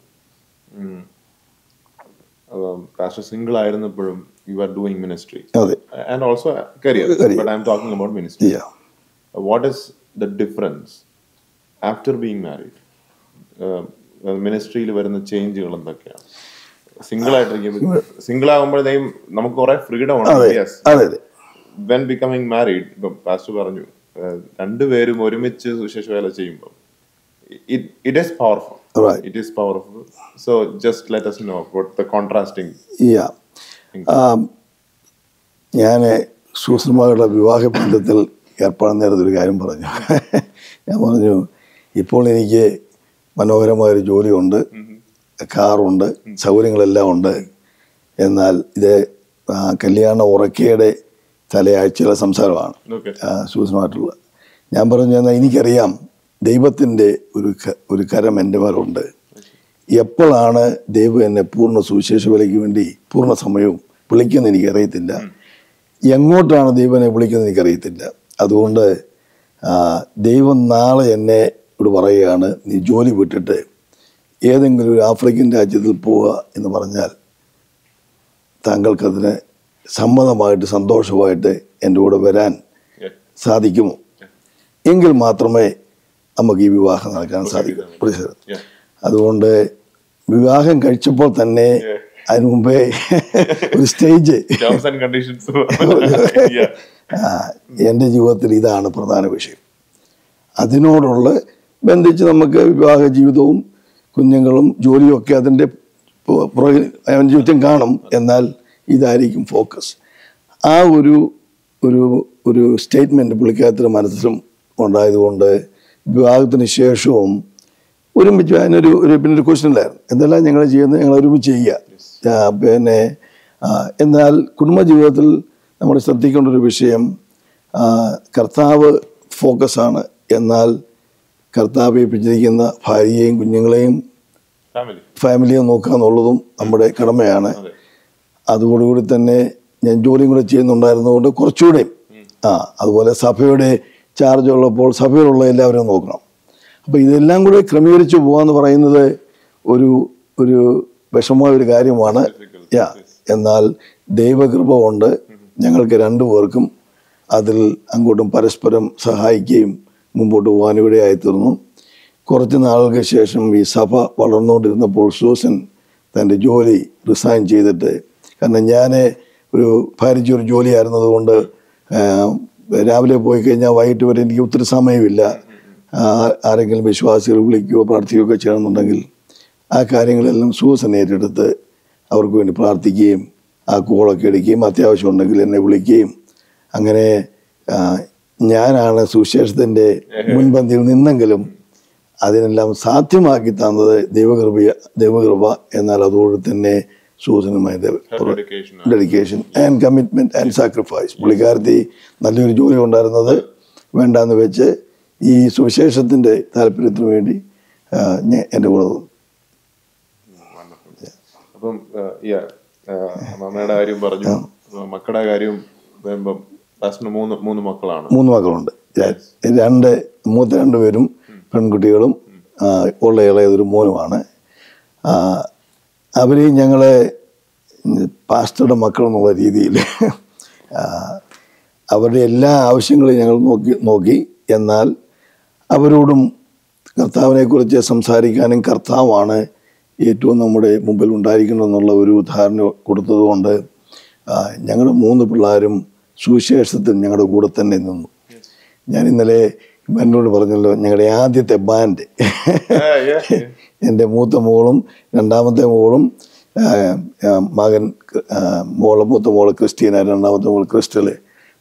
പാസ്റ്റർ സിംഗിൾ ആയിരുന്നപ്പോഴും യു ആർ ഡൂയിങ് മിനിസ്ട്രി അതെ and also career Career. But I'm talking about ministry yeah what is the difference after being married മിനിസ്ട്രിയിൽ വരുന്ന ചേഞ്ചുകൾ എന്തൊക്കെയാണ് സിംഗിൾ ആയിട്ടിരിക്കുമ്പോൾ സിംഗിൾ ആകുമ്പോഴത്തേക്കും നമുക്ക് കുറെ ഫ്രീഡം ഉണ്ട് അതെ യെസ് അതെ അതെ വെൻ ബിക്കമിങ് മാരീഡ് ഇപ്പം പാസ്റ്റർ പറഞ്ഞു ഏഹ് രണ്ടുപേരും ഒരുമിച്ച് സുശേഷ വേല ചെയ്യുമ്പോൾ it is powerful Right. It is powerful so just let us know what the contrasting yeah ഞാൻ സൂസന്മാരുടെ വിവാഹ ബന്ധത്തിൽ ഏർപ്പെടാൻ നേരത്തെ ഒരു കാര്യം പറഞ്ഞു ഞാൻ പറഞ്ഞു ഇപ്പോൾ എനിക്ക് മനോഹരമായൊരു ജോലിയുണ്ട് കാറുണ്ട് സൗകര്യങ്ങളെല്ലാം ഉണ്ട് എന്നാൽ ഇത് ആ, കല്യാണ ഉറക്കയുടെ തലയാഴ്ചയിലെ സംസാരമാണ് Okay. സൂസനുമായിട്ടുള്ള ഞാൻ പറഞ്ഞു എന്നാൽ എനിക്കറിയാം ദൈവത്തിൻ്റെ ഒരു ക- ഒരു കരം എൻ്റെ മേലുണ്ട് എപ്പോഴാണ് ദൈവം എന്നെ പൂർണ്ണ സുവിശേഷ വിലയ്ക്ക് വേണ്ടി പൂർണ്ണ സമയവും വിളിക്കുന്നത് എനിക്കറിയത്തില്ല എങ്ങോട്ടാണ് ദൈവം എന്നെ വിളിക്കുന്നത് എനിക്കറിയത്തില്ല അതുകൊണ്ട് ആ, ദൈവം നാളെ എന്നെ ഇവിടെ പറയുകയാണ് നീ ജോലി വിട്ടിട്ട് ഏതെങ്കിലും ഒരു ആഫ്രിക്കൻ രാജ്യത്തിൽ പോവുക എന്ന് പറഞ്ഞാൽ താങ്കൾക്കതിന് സമ്മതമായിട്ട് സന്തോഷമായിട്ട് എൻ്റെ കൂടെ വരാൻ Yeah. സാധിക്കുമോ എങ്കിൽ മാത്രമേ നമുക്ക് ഈ വിവാഹം നടക്കാൻ സാധിക്കൂ പ്രൊഫസർ. Yeah. അതുകൊണ്ട് വിവാഹം കഴിച്ചപ്പോൾ തന്നെ Yeah. അതിനു മുമ്പേ ഒരു stage Terms and conditions. yeah. എൻ്റെ ജീവിതത്തിൽ ഇതാണ് പ്രധാന വിഷയം അതിനോടുള്ള ബന്ധിച്ച് നമുക്ക് വിവാഹ ജീവിതവും കുഞ്ഞുങ്ങളും ജോലിയും ഒക്കെ അതിൻ്റെ പു- പുറകിൽ അതിൻ്റെ ചുറ്റും കാണും എന്നാൽ ഇതായിരിക്കും ഫോക്കസ് ആ ഒരു ഒരു ഒരു സ്റ്റേറ്റ്മെൻറ്റ് പുള്ളിക്കകത്തിൻ്റെ മനസ്സിലും ഉണ്ടായതുകൊണ്ട് വിവാഹത്തിന് ശേഷവും ഒരുമിച്ച് അതിനൊരു ഒരു പിന്നെ ഒരു ക്വസ്റ്റ്യൻ ഇല്ലായിരുന്നു എന്തെല്ലാം ഞങ്ങൾ ചെയ്യുന്നത് ഞങ്ങൾ ഒരുമിച്ച് ചെയ്യുക ആ, പിന്നെ ആ, എന്നാൽ കുടുംബജീവിതത്തിൽ നമ്മൾ ശ്രദ്ധിക്കേണ്ട ഒരു വിഷയം ആ, കർത്താവ് ഫോക്കസാണ് എന്നാൽ കർത്താവ് ഏൽപ്പിച്ചിരിക്കുന്ന ഭാര്യയെയും കുഞ്ഞുങ്ങളെയും Family. ഫാമിലിയെ നോക്കുക എന്നുള്ളതും നമ്മുടെ കടമയാണ് അതെ. അതോടുകൂടി തന്നെ ഞാൻ ജോലിയും കൂടെ ചെയ്യുന്നുണ്ടായിരുന്നതുകൊണ്ട് കുറച്ചുകൂടെ ആ അതുപോലെ സഭയുടെ ചാർജ് ഉള്ളപ്പോൾ സഭയിലുള്ള എല്ലാവരെയും നോക്കണം അപ്പോൾ ഇതെല്ലാം കൂടെ ക്രമീകരിച്ച് പോകാന്ന് പറയുന്നത് ഒരു ഒരു വിഷമമായ ഒരു കാര്യമാണ് യാ എന്നാൽ ദൈവകൃപ കൊണ്ട് ഞങ്ങൾക്ക് രണ്ടു പേർക്കും അതിൽ അങ്ങോട്ടും പരസ്പരം സഹായിക്കുകയും മുമ്പോട്ട് പോകാനും ഇടയായി തീർന്നു കുറച്ച് നാളുകൾക്ക് ശേഷം ഈ സഭ വളർന്നുകൊണ്ടിരുന്നപ്പോൾ സൂസൻ തൻ്റെ ജോലി റിസൈൻ ചെയ്തിട്ട് കാരണം ഞാൻ ഒരു ഭാരിച്ച ഒരു ജോലിയായിരുന്നതുകൊണ്ട് ആ, രാവിലെ പോയി കഴിഞ്ഞാൽ വൈകിട്ട് വരെ എനിക്ക് ഒത്തിരി സമയമില്ല ആ, ആരെങ്കിലും വിശ്വാസികൾ വിളിക്കുകയോ പ്രാർത്ഥിക്കുകയോ ഒക്കെ ചെയ്യണമെന്നുണ്ടെങ്കിൽ ആ കാര്യങ്ങളെല്ലാം സൂസൻ ഏറ്റെടുത്ത് അവർക്ക് വേണ്ടി പ്രാർത്ഥിക്കുകയും ആ കോളൊക്കെ എടുക്കുകയും അത്യാവശ്യം ഉണ്ടെങ്കിൽ എന്നെ വിളിക്കുകയും അങ്ങനെ ആ, ഞാനാണ് സുവിശേഷത്തിൻ്റെ മുൻപന്തിയിൽ നിന്നെങ്കിലും അതിനെല്ലാം സാധ്യമാക്കി തന്നത് ദൈവകൃപ ദൈവകൃപ എന്നാൽ അതോടെ തന്നെ സൂസനുമായി Her dedication. Dedication and commitment and sacrifice പുള്ളിക്കാരത്തി നല്ലൊരു ജോലി ഉണ്ടായിരുന്നത് വേണ്ടാന്ന് വെച്ച് ഈ സുവിശേഷത്തിൻ്റെ താല്പര്യത്തിന് വേണ്ടി ആ, ഞാൻ എൻ്റെ കൂടെ നിന്നു. അപ്പം യാ അമ്മയുടെ കാര്യം പറഞ്ഞു അപ്പൊ മക്കളുടെ കാര്യം വരുമ്പം പാസ്റ്റിന് മൂന്ന് മൂന്ന് മക്കളാണ് മൂന്ന് മക്കളുണ്ട് ര- രണ്ട് മൂത്ത രണ്ടുപേരും പെൺകുട്ടികളും ആ, ഉള്ള ഇളയതൊരു മോനുമാണ് ആ, അവരെയും ഞങ്ങളെ പാസ്റ്ററുടെ മക്കൾ എന്നുള്ള രീതിയിൽ ആ, അവരുടെ എല്ലാ ആവശ്യങ്ങളും ഞങ്ങൾ നോക്കി നോക്കി എന്നാൽ അവരോടും കർത്താവിനെക്കുറിച്ച് സംസാരിക്കാനും കർത്താവാണ് ഏറ്റവും നമ്മുടെ മുമ്പിൽ ഉണ്ടായിരിക്കണമെന്നുള്ള ഒരു ധാരണ കൊടുത്തതുകൊണ്ട് ഞങ്ങൾ മൂന്ന് പിള്ളേരും സുവിശേഷത്തിൽ ഞങ്ങളുടെ കൂടെ തന്നെ നിന്നു ഞാൻ ഇന്നലെ എന്നോട് പറഞ്ഞല്ലോ ഞങ്ങളുടെ ആദ്യത്തെ ബാൻഡ് Yeah, yeah, yeah. എൻ്റെ മൂത്ത മോളും രണ്ടാമത്തെ മോളും ആ, ആ, മകൻ ആ, മോള് മൂത്ത മോള് ക്രിസ്റ്റീന രണ്ടാമത്തെ മോൾ ക്രിസ്റ്റല്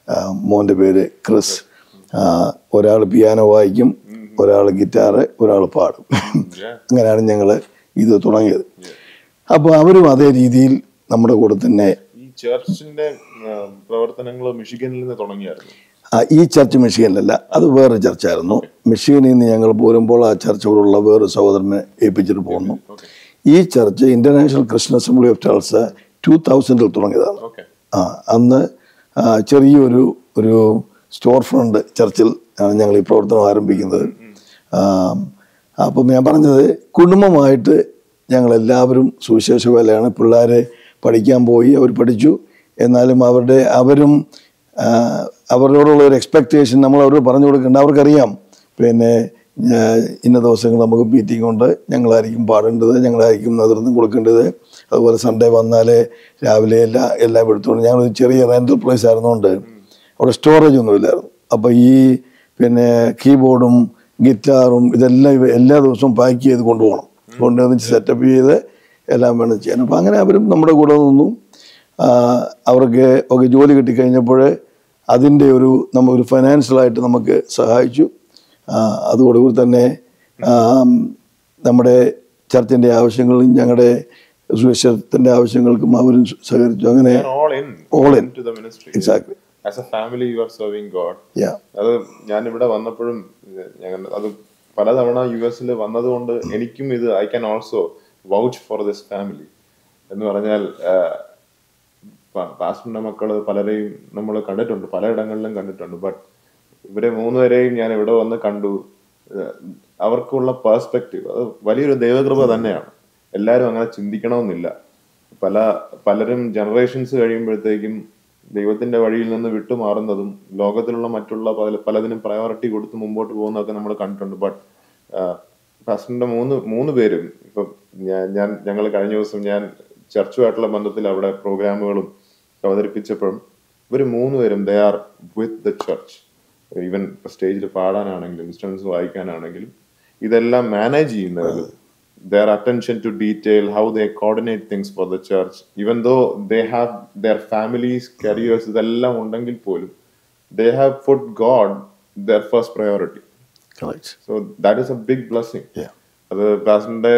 മോൻ്റെ പേര് ക്രിസ് ഒരാൾ പിയാനോ വായിക്കും ഒരാൾ ഗിറ്റാറ് ഒരാൾ പാടും Yeah. അങ്ങനെയാണ് ഞങ്ങൾ ഇത് തുടങ്ങിയത് അപ്പോൾ അവരും അതേ രീതിയിൽ നമ്മുടെ കൂടെ തന്നെ ഈ ചർച്ചിന്റെ പ്രവർത്തനങ്ങൾ മിഷിഗനിൽ നിന്ന് തുടങ്ങിയായിരുന്നു ആ, ഈ ചർച്ച് മിഷിഗനിലല്ല അത് വേറൊരു ചർച്ചായിരുന്നു മിഷിഗനിൽ നിന്ന് ഞങ്ങൾ പോരുമ്പോൾ ആ ചർച്ചോടുള്ള വേറൊരു സഹോദരനെ ഏൽപ്പിച്ചിട്ട് പോകുന്നു ഓക്കെ ഈ church International Christian assembly of Tulsa two തൗസൻഡിൽ തുടങ്ങിയതാണ് ഓക്കെ ആ അന്ന് ആ, ചെറിയൊരു ഒരു സ്റ്റോർ ഫ്രണ്ട് ചർച്ചിൽ ആണ് ഞങ്ങൾ ഈ പ്രവർത്തനം ആരംഭിക്കുന്നത് ആ, അപ്പം ഞാൻ പറഞ്ഞത് കുടുംബമായിട്ട് ഞങ്ങൾ എല്ലാവരും സുവിശേഷ വേലയാണ് പിള്ളേരെ പഠിക്കാൻ പോയി അവർ പഠിച്ചു എന്നാലും അവരുടെ അവരും ആ, അവരോടുള്ള ഒരു എക്സ്പെക്റ്റേഷൻ നമ്മൾ അവരോട് പറഞ്ഞു കൊടുക്കേണ്ട അവർക്കറിയാം പിന്നെ ആ, ഇന്ന ദിവസങ്ങൾ നമുക്ക് മീറ്റിംഗ് ഉണ്ട് ഞങ്ങളായിരിക്കും പാടേണ്ടത് ഞങ്ങളായിരിക്കും നേതൃത്വം കൊടുക്കേണ്ടത് അതുപോലെ സൺഡേ വന്നാൽ രാവിലെ എല്ലാ എല്ലാം എടുത്തുകൊണ്ട് ഞങ്ങളൊരു ചെറിയ റെൻ്റൽ പ്ലേസ് ആയിരുന്നുകൊണ്ട് അവിടെ സ്റ്റോറേജ് ഒന്നുമില്ലായിരുന്നു അപ്പോൾ ഈ പിന്നെ കീബോർഡും ഗിറ്റാറും ഇതെല്ലാം ഇവ എല്ലാ ദിവസവും പാക്ക് ചെയ്ത് കൊണ്ടുപോകണം കൊണ്ടുവന്ന് സെറ്റപ്പ് ചെയ്ത് എല്ലാം വേണം ചെയ്യാൻ അപ്പോൾ അങ്ങനെ അവരും നമ്മുടെ കൂടെ നിന്നു ആ, അവർക്ക് ഒക്കെ ജോലി കിട്ടിക്കഴിഞ്ഞപ്പോൾ അതിൻ്റെ ഒരു നമുക്കൊരു ഫൈനാൻഷ്യലായിട്ട് നമുക്ക് സഹായിച്ചു ആ, അതോടുകൂടി തന്നെ ആ, നമ്മുടെ ചർച്ചിൻ്റെ ആവശ്യങ്ങളും ഞങ്ങളുടെ സുവിശേഷത്തിൻ്റെ ആവശ്യങ്ങൾക്കും അവരും സഹകരിച്ചു അങ്ങനെ all in All in. to the ministry exactly as a family you are serving god yeah അത് ഞാൻ ഇവിടെ വന്നപ്പോഴും ഞങ്ങൾ അത് പലതവണ യു എസിൽ വന്നതുകൊണ്ട് എനിക്കും ഇത് I can also vouch for this family എന്ന് പറഞ്ഞാൽ പാസ്റ്ററിന്റെ മക്കള് പലരെയും നമ്മൾ കണ്ടിട്ടുണ്ട് പലയിടങ്ങളിലും കണ്ടിട്ടുണ്ട് ബട്ട് ഇവരെ മൂന്നുപേരെയും ഞാൻ ഇവിടെ വന്ന് കണ്ടു ഏഹ് അവർക്കുള്ള പേഴ്സ്പെക്റ്റീവ് അത് വലിയൊരു ദൈവകൃപ തന്നെയാണ് എല്ലാവരും അങ്ങനെ ചിന്തിക്കണമെന്നില്ല പല പലരും ജനറേഷൻസ് കഴിയുമ്പോഴത്തേക്കും ദൈവത്തിന്റെ വഴിയിൽ നിന്ന് വിട്ടുമാറുന്നതും ലോകത്തിലുള്ള മറ്റുള്ള പല പലതിനും പ്രയോറിറ്റി കൊടുത്ത് മുമ്പോട്ട് പോകുന്നതൊക്കെ നമ്മൾ കണ്ടിട്ടുണ്ട് ബട്ട് പാസ്റ്ററിന്റെ മൂന്ന് മൂന്ന് പേരും ഇപ്പം ഞാൻ ഞാൻ ഞങ്ങൾ കഴിഞ്ഞ ദിവസം ഞാൻ ചർച്ചുമായിട്ടുള്ള ബന്ധത്തിൽ അവിടെ പ്രോഗ്രാമുകളും അവതരിപ്പിച്ചപ്പോഴും ഇവർ മൂന്ന് പേരും they are with the church even സ്റ്റേജിൽ പാടാനാണെങ്കിലും ഇൻസ്ട്രുമെന്റ്സ് വായിക്കാനാണെങ്കിലും ഇതെല്ലാം മാനേജ് ചെയ്യുന്നവർ their attention to detail, how they coordinate things for the church, even though they have their families, careers, ഇതെല്ലാം ഉണ്ടെങ്കിൽ പോലും they have put God their first priority. Correct So that is a big blessing. Yeah. അത് പാസന്റെ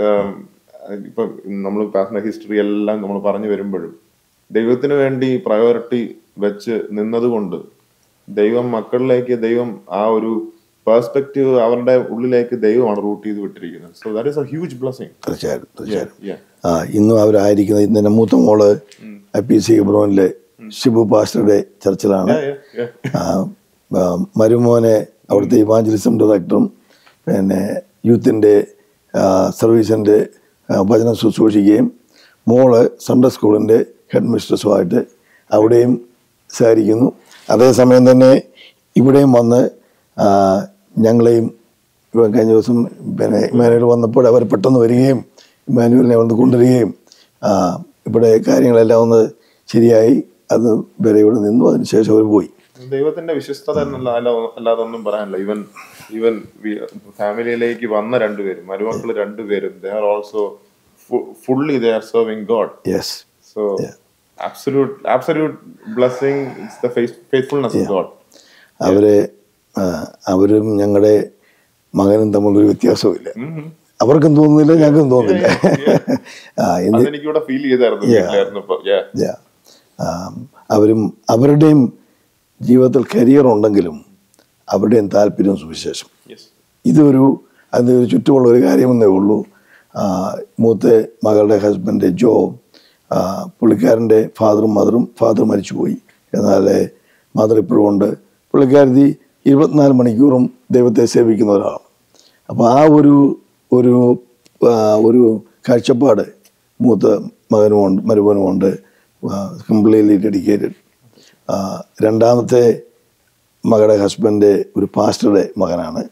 ഇപ്പൊ നമ്മൾ പാസന്റെ history എല്ലാം നമ്മൾ പറഞ്ഞു വരുമ്പോഴും ദൈവത്തിന് വേണ്ടി പ്രയോറിറ്റി വെച്ച് നിന്നതുകൊണ്ട് ദൈവം മക്കളിലേക്ക് ദൈവം ആ ഒരു പെർസ്പെക്റ്റീവ് അവരുടെ ഉള്ളിലേക്ക് ദൈവമാണ് റൂട്ട് ചെയ്ത് വിട്ടിരിക്കുന്നത് so that is a huge blessing തീർച്ചയായിട്ടും തീർച്ചയായിട്ടും yeah. ആ ഇന്നും അവരായിരിക്കുന്നത് ഇന്നെ മൂത്ത മോള് ഐ പി സി ബ്രോനിലെ ഷിബു പാസ്റ്ററുടെ ചർച്ചിലാണ് Yeah, yeah, yeah. ആ, ആ, മരുമോനെ അവിടുത്തെ ഇവാഞ്ചലിസം ഡയറക്ടറും പിന്നെ യൂത്തിൻ്റെ സർവീസിൻ്റെ ഭജനം ശുശ്രൂഷിക്കുകയും മോള് സൺഡേ സ്കൂളിൻ്റെ ഹെഡ് മിസ്ട്രസുമായിട്ട് അവിടെയും സഹകരിക്കുന്നു അതേസമയം തന്നെ ഇവിടെയും വന്ന് ആ, ഞങ്ങളെയും ഇപ്പം കഴിഞ്ഞ ദിവസം പിന്നെ ഇമാനുവൽ വന്നപ്പോൾ അവർ പെട്ടെന്ന് വരികയും ഇമാനുവലിനെ വന്ന് കൊണ്ടുവരികയും ആ, ഇവിടെ കാര്യങ്ങളെല്ലാം ഒന്ന് ശരിയായി അത് വരെ ഇവിടെ നിന്നു അതിനുശേഷം അവർ പോയി ദൈവത്തിന്റെ വിശ്വസ്തത എന്നല്ല അല്ല- അല്ലാതെ ഒന്നും പറയാനില്ല ഈവൻ ഈവൻ ഫാമിലിയിലേക്ക് വന്ന രണ്ടുപേരും മരുമക്കള് രണ്ടുപേരും they are also fully they are serving God yes so absolute absolute blessing it's the faith, faithfulness of god അവര് ആ, അവരും ഞങ്ങളുടെ മകനും തമ്മിലൊരു വ്യത്യാസവുമില്ല Mhm. അവർക്കും തോന്നുന്നില്ല ഞങ്ങൾക്കും തോന്നുന്നില്ല ആ ഇന്ന് അതെനിക്കിവിടെ ഫീൽ ചെയ്തായിരുന്നു വീട്ടിലായിരുന്നപ്പോ yeah Yeah. ആം, അവരും അവരുടെയും ജീവിതത്തിൽ കരിയർ ഉണ്ടെങ്കിലും അവരുടെയും താല്പര്യം സുവിശേഷം yes ഇതൊരു അതിൻ്റെ ഒരു ചുറ്റുമുള്ള ഒരു കാര്യമെന്നേ ഉള്ളൂ ആ, മൂത്ത മകളുടെ ഹസ്ബൻഡ് ജോ ആ, പുള്ളിക്കാരൻ്റെ ഫാദറും മദറും ഫാദർ മരിച്ചുപോയി എന്നാൽ മദർ ഇപ്പോഴും ഉണ്ട് പുള്ളിക്കാരത്തി ഇരുപത്തിനാല് മണിക്കൂറും ദൈവത്തെ സേവിക്കുന്ന ഒരാളാണ് അപ്പോൾ ആ ഒരു ഒരു ആ, ഒരു കാഴ്ചപ്പാട് മൂത്ത മകനുമുണ്ട് മരുമനുമുണ്ട് കംപ്ലീറ്റ്ലി ഡെഡിക്കേറ്റഡ് രണ്ടാമത്തെ മകളുടെ ഹസ്ബൻഡ് ഒരു പാസ്റ്ററുടെ മകനാണ്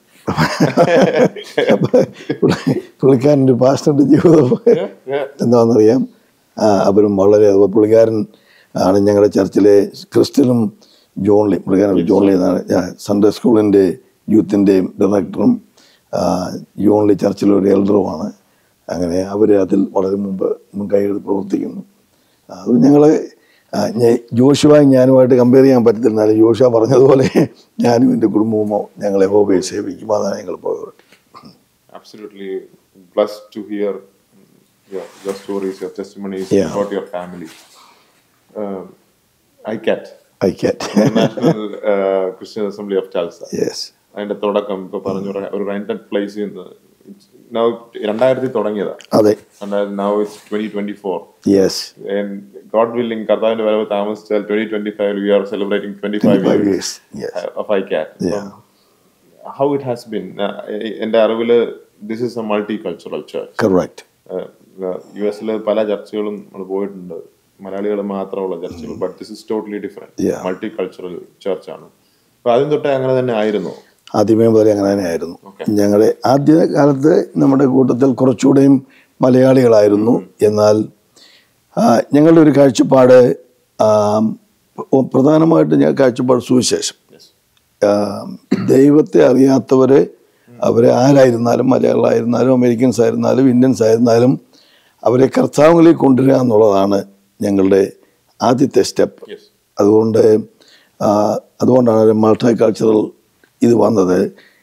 അപ്പൊ പുള്ളി- പുള്ളിക്കാരൻ്റെ ഒരു പാസ്റ്ററുടെ ജീവിതം yeah yeah എന്താണെന്നറിയാം ആ, അവരും വളരെ അതുപോലെ പുള്ളിക്കാരൻ ആണ് ഞങ്ങളുടെ ചർച്ചിലെ ക്രിസ്ത്യനും ജോൺലി പുള്ളിക്കാരൻ ജോൺലി എന്നാണ് ഞാൻ സൺഡേ സ്കൂളിൻ്റെ യൂത്തിൻ്റെയും ഡയറക്ടറും ആ, ജോൺലി ചർച്ചിലെ ഒരു എൽഡറുമാണ് അങ്ങനെ അവർ അതിൽ വളരെ മുമ്പ് മുൻകൈയെടുത്ത് പ്രവർത്തിക്കുന്നു അത് ഞങ്ങൾ ആ, ഞ- ജോഷുവായി ഞാനുമായിട്ട് കമ്പയർ ചെയ്യാൻ പറ്റത്തിരുന്നാലും ജോഷുവ പറഞ്ഞതുപോലെ ഞാനും എൻ്റെ കുടുംബവുമോ ഞങ്ങളെ ഹോബയെ സേവിക്കും അതാണ് ഞങ്ങൾ പോയത് absolutely blessed to hear your, your stories, your testimonies Yeah. about your family. Um, ICAT, ICAT International uh, Christian Assembly of Chalsa. Yes അതിന്റെ തുടക്കം ഇപ്പൊ പറഞ്ഞു ഒരു- ഒരു റെന്റഡ് പ്ലേസ് നൗ രണ്ടായിരത്തി തുടങ്ങിയതാ അതെ now it's twenty twenty four yes God willing കർത്താവിന്റെ വരവ് താമസിച്ചാൽ twenty twenty five we are celebrating twenty five five years years yes of ICAT Yeah. How it has been എന്റെ അറിവില് this is a multi cultural church correct യു എസിൽ പല ചർച്ചുകളും നമ്മൾ പോയിട്ടുണ്ട് മലയാളികൾ മാത്രമുള്ള ചർച്ചുകൾ but this is totally different Yeah. Multi cultural ചർച്ചാണ് അപ്പൊ ആദ്യം തൊട്ടേ അങ്ങനെ തന്നെ ആയിരുന്നു ആദ്യമേ മുതലേ അങ്ങനെ തന്നെയായിരുന്നു Okay. ഞങ്ങളുടെ ആദ്യ കാലത്ത് നമ്മുടെ കൂട്ടത്തിൽ കുറച്ചുകൂടെയും മലയാളികളായിരുന്നു എന്നാൽ ആ, ഞങ്ങളുടെ ഒരു കാഴ്ചപ്പാട് ആ, പ്ര- പ്രധാനമായിട്ട് ഞാൻ കാഴ്ചപ്പാട് സുവിശേഷം Yes. ആ, ദൈവത്തെ അറിയാത്തവരെ അവരെ ആരായിരുന്നാലും മലയാളികളായിരുന്നാലും അമേരിക്കൻസ് ആയിരുന്നാലും ഇന്ത്യൻസ് ആയിരുന്നാലും അവരെ കർത്താവുകളിൽ കൊണ്ടുവരിക എന്നുള്ളതാണ് ഞങ്ങളുടെ ആദ്യത്തെ സ്റ്റെപ്പ് Yes. അതുകൊണ്ട് ആ, അതുകൊണ്ടാണ് ഒരു മൾട്ടി കൾച്ചറൽ ഇത് വന്നത്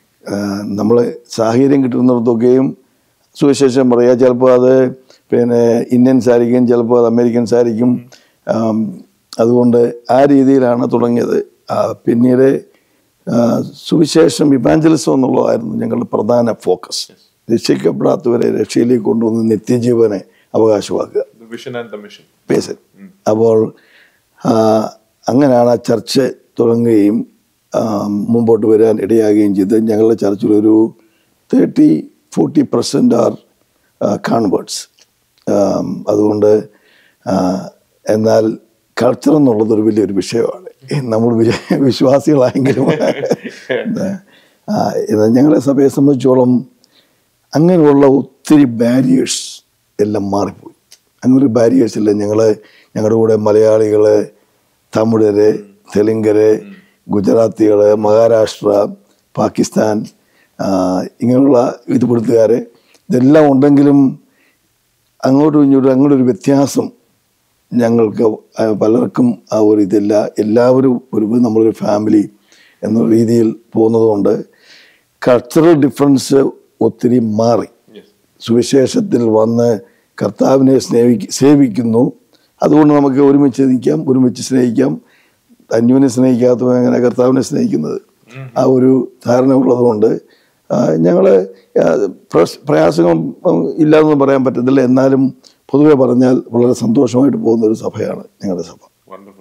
നമ്മൾ സാഹചര്യം കിട്ടുന്നിടത്തൊക്കെയും സുവിശേഷം പറയുക ചിലപ്പോൾ അത് പിന്നെ ഇന്ത്യൻസ് ആയിരിക്കും ചിലപ്പോൾ അത് അമേരിക്കൻസ് ആയിരിക്കും ആം, അതുകൊണ്ട് ആ രീതിയിലാണ് തുടങ്ങിയത് ആ, പിന്നീട് ആ, സുവിശേഷം ഇവാഞ്ചലിസം എന്നുള്ളതായിരുന്നു ഞങ്ങളുടെ പ്രധാന ഫോക്കസ് രക്ഷിക്കപ്പെടാത്തവരെ രക്ഷയിലേക്ക് കൊണ്ടുവന്ന് നിത്യജീവനെ അവകാശമാക്കുക The vision and the mission. പേസ് അപ്പോൾ ആ, അങ്ങനെയാണ് ആ ചർച്ച് തുടങ്ങുകയും ആ, മുമ്പോട്ട് വരാൻ ഇടയാകുകയും ചെയ്ത് ഞങ്ങളുടെ ചർച്ചിൽ ഒരു thirty forty percent are converts അതുകൊണ്ട് ആ, എന്നാൽ കൾച്ചർ എന്നുള്ളത് ഒരു വലിയൊരു വിഷയമാണ് നമ്മൾ വിശ്വ- വിശ്വാസികളായെങ്കിലും ആ, എന്നാൽ ഞങ്ങളെ സഭയെ സംബന്ധിച്ചോളം അങ്ങനെയുള്ള ഒത്തിരി ബാരിയേഴ്സ് എല്ലാം മാറിപ്പോയി അങ്ങനെ ഒരു ബാരിയേഴ്സ് ഇല്ല ഞങ്ങൾ ഞങ്ങളുടെ കൂടെ മലയാളികൾ തമിഴര് തെലുങ്കര് ഗുജറാത്തികൾ മഹാരാഷ്ട്ര പാകിസ്ഥാൻ ആ, ഇങ്ങനെയുള്ള ഇതുപെടുത്തുകാർ ഇതെല്ലാം ഉണ്ടെങ്കിലും അങ്ങോട്ടും ഇങ്ങോട്ടും അങ്ങനെ ഒരു വ്യത്യാസം ഞങ്ങൾക്ക് ആ പലർക്കും ആ ഒരു ഇതില്ല എല്ലാവരും ഒരു നമ്മളൊരു ഫാമിലി എന്ന രീതിയിൽ പോകുന്നതുകൊണ്ട് കൾച്ചറൽ ഡിഫറൻസ് ഒത്തിരി മാറി Yes. സുവിശേഷത്തിൽ വന്ന് കർത്താവിനെ സ്നേഹിക്ക സേവിക്കുന്നു അതുകൊണ്ട് നമുക്ക് ഒരുമിച്ച് നിൽക്കാം ഒരുമിച്ച് സ്നേഹിക്കാം അന്യോനെ സ്നേഹിക്കാത്തവൻ അങ്ങനെ കർത്താവിനെ സ്നേഹിക്കുന്നത് ആ ഒരു ധാരണ ഉള്ളതുകൊണ്ട് ഞങ്ങൾ പ്രയാസങ്ങൾ ഉം, ഇല്ലാതെന്ന് പറയാൻ പറ്റത്തില്ല എന്നാലും പൊതുവെ പറഞ്ഞാൽ വളരെ സന്തോഷമായിട്ട് പോകുന്ന ഒരു സഭയാണ് ഞങ്ങളുടെ സഭ Wonderful.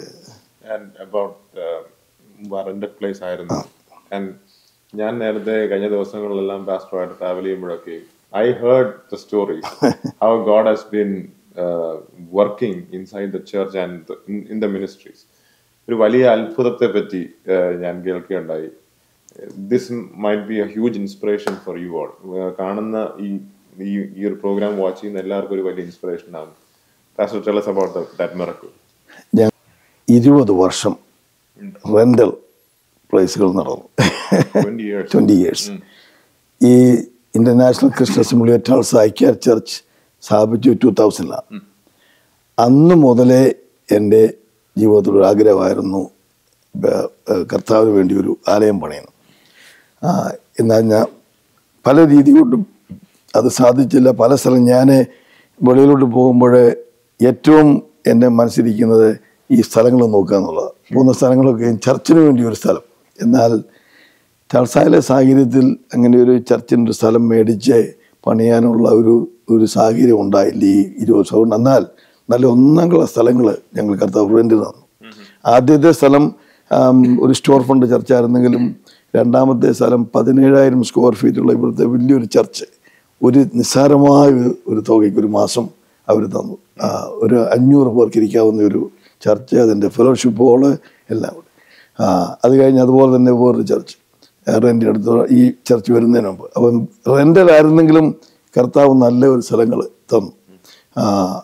And about uh, rented place ആയിരുന്നു ആൻഡ് ഞാൻ നേരത്തെ കഴിഞ്ഞ ദിവസങ്ങളിലെല്ലാം പാസ്റ്ററുമായിട്ട് ട്രാവൽ ചെയ്യുമ്പോഴൊക്കെ I heard the story how God has been working inside the church and in the ministries ഒരു വലിയ അത്ഭുതത്തെ പറ്റി uh, ഞാൻ കേൾക്കുകയുണ്ടായി this might be a huge inspiration for you all കാണുന്ന ഈ ഈ ഈ ഒരു പ്രോഗ്രാം വാച്ച് ചെയ്യുന്ന എല്ലാവർക്കും ഒരു വലിയ ഇൻസ്പിറേഷൻ ആകും pastor tell us about that, that miracle. ഞാൻ ഇരുപത് വർഷം റെൻ്റൽ പ്ലേസുകൾ നടന്നു 20 years. ട്വൻറ്റി ഇയേഴ്സ് ഈ International Christian assembly of Tulsa ഐക്യർ ചർച്ച് സ്ഥാപിച്ചു ടൂ തൗസൻഡിലാണ് അന്ന് മുതലേ എൻ്റെ ജീവിതത്തിൽ ഒരു ആഗ്രഹമായിരുന്നു ബ- ഏഹ് കർത്താവിന് വേണ്ടി ഒരു ആലയം പണിയണം ആ, എന്നാൽ ഞാൻ പല രീതി കൊണ്ടും അത് സാധിച്ചില്ല പല സ്ഥലം ഞാൻ വെളിയിലോട്ട് പോകുമ്പോൾ ഏറ്റവും എൻ്റെ മനസ്സിരിക്കുന്നത് ഈ സ്ഥലങ്ങൾ നോക്കുക എന്നുള്ളത് പോകുന്ന സ്ഥലങ്ങളൊക്കെ ചർച്ചിന് വേണ്ടി ഒരു സ്ഥലം എന്നാൽ ടൾസായിലെ സാഹചര്യത്തിൽ അങ്ങനെ ഒരു ചർച്ചിൻ്റെ ഒരു സ്ഥലം മേടിച്ച് പണിയാനുള്ള ഒരു ഒരു സാഹചര്യം ഉണ്ടായില്ല ഈ ഇരുപത് വർഷം കൊണ്ട് എന്നാൽ നല്ല ഒന്നാം ക്ലാസ് സ്ഥലങ്ങൾ ഞങ്ങൾ കർത്താവ് റെൻറ്റിന് തന്നു ആദ്യത്തെ സ്ഥലം ആം, ഒരു സ്റ്റോർ ഫണ്ട് ചർച്ച ആയിരുന്നെങ്കിലും രണ്ടാമത്തെ സ്ഥലം പതിനേഴായിരം സ്ക്വയർ ഫീറ്റുള്ള ഇവിടുത്തെ വലിയൊരു ചർച്ച് ഒരു നിസ്സാരമായ ഒരു ഒരു തുകയ്ക്ക് ഒരു മാസം അവർ തന്നു ആ, ഒരു അഞ്ഞൂറ് പേർക്ക് ഇരിക്കാവുന്ന ഒരു ചർച്ച് അതിൻ്റെ ഫെലോഷിപ്പ് ഹോള് എല്ലാം കൂടെ ആ, അത് കഴിഞ്ഞ് അതുപോലെ തന്നെ വേറൊരു ചർച്ച് റെൻ്റ് എടുത്ത് ഈ ചർച്ച് വരുന്നതിന് മുമ്പ് അപ്പം റെൻ്റലായിരുന്നെങ്കിലും കർത്താവ് നല്ല ഒരു സ്ഥലങ്ങൾ തന്നു ആ,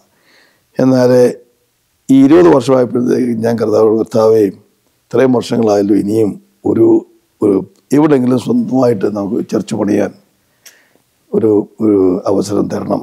എന്നാൽ ഈ ഇരുപത് വർഷമായപ്പോഴത്തേക്ക് ഞാൻ കർത്താവ് കർത്താവേ ഇത്രയും വർഷങ്ങളായല്ലോ ഇനിയും ഒരു ഒരു എവിടെയെങ്കിലും സ്വന്തമായിട്ട് നമുക്ക് ചർച്ച പണിയാൻ ഒരു ഒരു അവസരം തരണം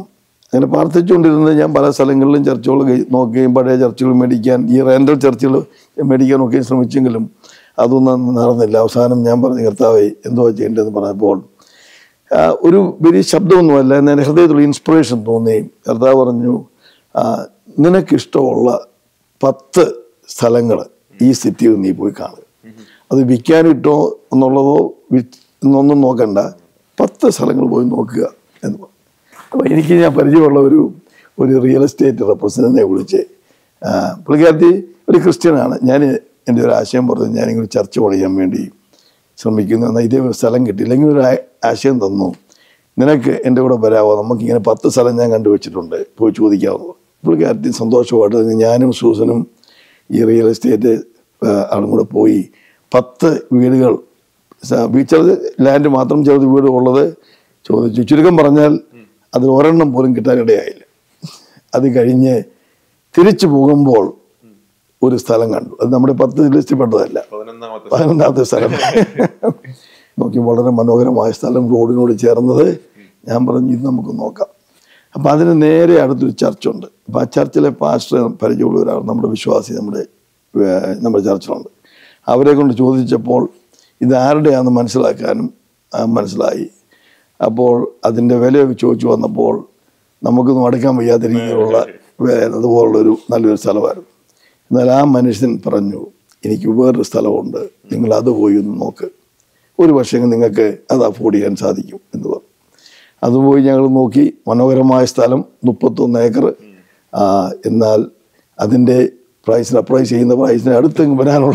അങ്ങനെ പ്രാർത്ഥിച്ചുകൊണ്ടിരുന്നത് ഞാൻ പല സ്ഥലങ്ങളിലും ചർച്ചകൾ കെ- നോക്കുകയും പഴയ ചർച്ചുകൾ മേടിക്കാൻ ഈ റെൻ്റൽ ചർച്ചുകൾ മേടിക്കാൻ ഒക്കെ ശ്രമിച്ചെങ്കിലും അതൊന്നും നടന്നില്ല അവസാനം ഞാൻ പറഞ്ഞു കർത്താവേ എന്തോ ചെയ്യേണ്ടതെന്ന് പറഞ്ഞപ്പോൾ ആ, ഒരു വലിയ ശബ്ദമൊന്നുമല്ല എന്നാൽ എൻ്റെ ഹൃദയത്തിലുള്ള ഇൻസ്പിറേഷൻ തോന്നി കർത്താവ് പറഞ്ഞു ആ, നിനക്കിഷ്ടമുള്ള പത്ത് സ്ഥലങ്ങൾ ഈ സിറ്റിയിൽ നീ പോയി കാണുക അത് വിൽക്കാനിട്ടോ എന്നുള്ളതോ വി- എന്നൊന്നും നോക്കണ്ട പത്ത് സ്ഥലങ്ങൾ പോയി നോക്കുക എന്ന് പറഞ്ഞു അപ്പോൾ എനിക്ക് ഞാൻ പരിചയമുള്ള ഒരു ഒരു റിയൽ എസ്റ്റേറ്റ് റെപ്രസെൻറ്റേറ്റിനെ വിളിച്ച് ആ, പുള്ളിക്കാരത്തി ഒരു ക്രിസ്ത്യനാണ് ഞാൻ എൻ്റെ ഒരു ആശയം പറഞ്ഞു ഞാനിങ്ങനെ ചർച്ച പണിയാൻ വേണ്ടി ശ്രമിക്കുന്നു എന്നാൽ ഇതേ ഒരു സ്ഥലം കിട്ടിയില്ല ഇങ്ങനെ ഒരു ആ- ആശയം തന്നു നിനക്ക് എൻ്റെ കൂടെ വരാമോ നമുക്കിങ്ങനെ പത്ത് സ്ഥലം ഞാൻ കണ്ടുവച്ചിട്ടുണ്ട് പോയി ചോദിക്കാവുന്നത് പുള്ളിക്കാരത്തി സന്തോഷമായിട്ട് ഞാനും സൂസനും ഈ റിയൽ എസ്റ്റേറ്റ് ആ, ആളും കൂടെ പോയി പത്ത് വീടുകൾ സ- വി- ചിലത് ലാൻഡ് മാത്രം ചെറുത് വീട് ഉള്ളത് ചോദിച്ചു ചുരുക്കം പറഞ്ഞാൽ അതിൽ ഒരെണ്ണം പോലും കിട്ടാനിടയായില്ല അത് കഴിഞ്ഞ് തിരിച്ചു പോകുമ്പോൾ ഒരു സ്ഥലം കണ്ടു അത് നമ്മുടെ പത്ത് ലിസ്റ്റിൽ പെട്ടതല്ല പതിനൊന്നാമത്തെ പതിനൊന്നാമത്തെ സ്ഥലം നോക്കി വളരെ മനോഹരമായ സ്ഥലം റോഡിനോട് ചേർന്നത് ഞാൻ പറഞ്ഞു ഇത് നമുക്ക് നോക്കാം അപ്പം അതിന് നേരെ അടുത്തൊരു ചർച്ചുണ്ട് അപ്പം ആ ചർച്ചിലെ പാസ്റ്റർ പരിചയമുള്ള ഒരാൾ നമ്മുടെ വിശ്വാസി നമ്മുടെ ഏർ, നമ്മുടെ ചർച്ചിലുണ്ട് അവരെ കൊണ്ട് ചോദിച്ചപ്പോൾ ഇത് ആരുടെയാണെന്ന് മനസ്സിലാക്കാനും ആ, മനസ്സിലായി അപ്പോൾ അതിൻ്റെ വിലയൊക്കെ ചോദിച്ചു വന്നപ്പോൾ നമുക്കൊന്നും അടുക്കാൻ വയ്യാത്ത രീതിയിലുള്ള വേ- അതുപോലുള്ളൊരു നല്ലൊരു സ്ഥലമായിരുന്നു എന്നാൽ ആ മനുഷ്യൻ പറഞ്ഞു എനിക്ക് വേറൊരു സ്ഥലമുണ്ട് നിങ്ങൾ അത് പോയി ഒന്ന് നോക്ക് ഒരു പക്ഷേ നിങ്ങൾക്ക് അത് അഫോർഡ് ചെയ്യാൻ സാധിക്കും എന്ന് പറഞ്ഞു അത് പോയി ഞങ്ങൾ നോക്കി മനോഹരമായ സ്ഥലം മുപ്പത്തൊന്ന് ഏക്കർ ആ, എന്നാൽ അതിൻ്റെ പ്രൈസിന് അപ്രൈസ് ചെയ്യുന്ന പ്രൈസിന് അടുത്തെങ്കിൽ വരാനുള്ള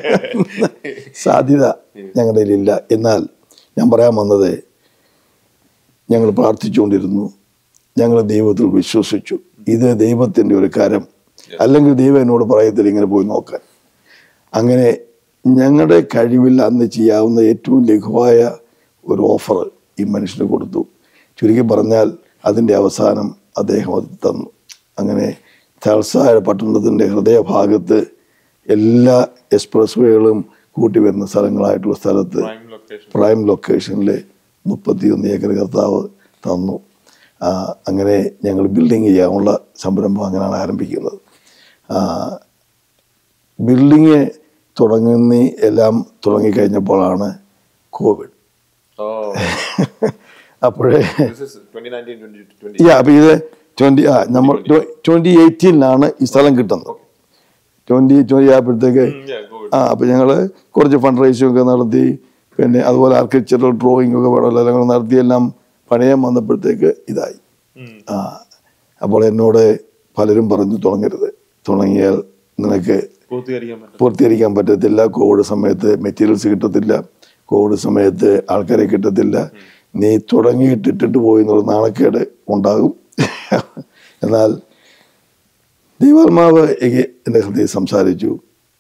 സാധ്യത ഞങ്ങളുടെ കയ്യിലില്ല എന്നാൽ ഞാൻ പറയാൻ വന്നത് ഞങ്ങൾ പ്രാർത്ഥിച്ചുകൊണ്ടിരുന്നു ഞങ്ങൾ ദൈവത്തിൽ വിശ്വസിച്ചു ഇത് ദൈവത്തിൻ്റെ ഒരു കരം അല്ലെങ്കിൽ ദൈവം എന്നോട് പറയത്തില്ല ഇങ്ങനെ പോയി നോക്കാൻ അങ്ങനെ ഞങ്ങളുടെ കഴിവിൽ അന്ന് ചെയ്യാവുന്ന ഏറ്റവും ലഘുവായ ഒരു ഓഫർ ഈ മനുഷ്യന് കൊടുത്തു ചുരുക്കി പറഞ്ഞാൽ അതിൻ്റെ അവസാനം അദ്ദേഹം അത് തന്നു അങ്ങനെ തൽസായ പട്ടണത്തിൻ്റെ ഹൃദയഭാഗത്ത് എല്ലാ എക്സ്പ്രസ് വേകളും കൂട്ടി വരുന്ന സ്ഥലങ്ങളായിട്ടുള്ള സ്ഥലത്ത് പ്രൈം ലൊക്കേഷൻ പ്രൈം ലൊക്കേഷനിൽ മുപ്പത്തിയൊന്ന് ഏക്കർ കർത്താവ് തന്നു ആ, അങ്ങനെ ഞങ്ങൾ ബിൽഡിങ് ചെയ്യാനുള്ള സംരംഭം അങ്ങനെയാണ് ആരംഭിക്കുന്നത് ആ, ബിൽഡിങ് തുടങ്ങുന്ന എല്ലാം തുടങ്ങിക്കഴിഞ്ഞപ്പോഴാണ് കോവിഡ് ഓ അപ്പോഴേ ദിസ് ഇസ് 2019 2020 യാ അപ്പം ഇത് ട്വൻറ്റി ആ നമ്മൾ ട്വൻറ്റി എയ്റ്റീനിലാണ് ഈ സ്ഥലം കിട്ടുന്നത് ട്വൻറ്റി ട്വൻറ്റി ആയപ്പോഴത്തേക്ക് yeah good ആ അപ്പം ഞങ്ങൾ കുറച്ച് ഫണ്ട് റൈസിംഗ് ഒക്കെ നടത്തി പിന്നെ അതുപോലെ ആർക്കിടെക്ചറൽ ഡ്രോയിങ് ഒക്കെ പഠനങ്ങൾ നടത്തി എല്ലാം പണയം വന്നപ്പോഴത്തേക്ക് ഇതായി ഉം. ആ അപ്പോൾ എന്നോട് പലരും പറഞ്ഞു തുടങ്ങരുത് തുടങ്ങിയാൽ നിനക്ക് പൂർത്തീകരിക്കാൻ പറ്റും പൂർത്തീകരിക്കാൻ പറ്റത്തില്ല കോവിഡ് സമയത്ത് മെറ്റീരിയൽസ് കിട്ടത്തില്ല കോവിഡ് സമയത്ത് ആൾക്കാരെ കിട്ടത്തില്ല നീ തുടങ്ങിയിട്ടിട്ടിട്ട് പോയി എന്നുള്ള നാണക്കേട് ഉണ്ടാകും എന്നാൽ ദൈവാത്മാവ് എനിക്ക് എൻ്റെ ഹൃദയം സംസാരിച്ചു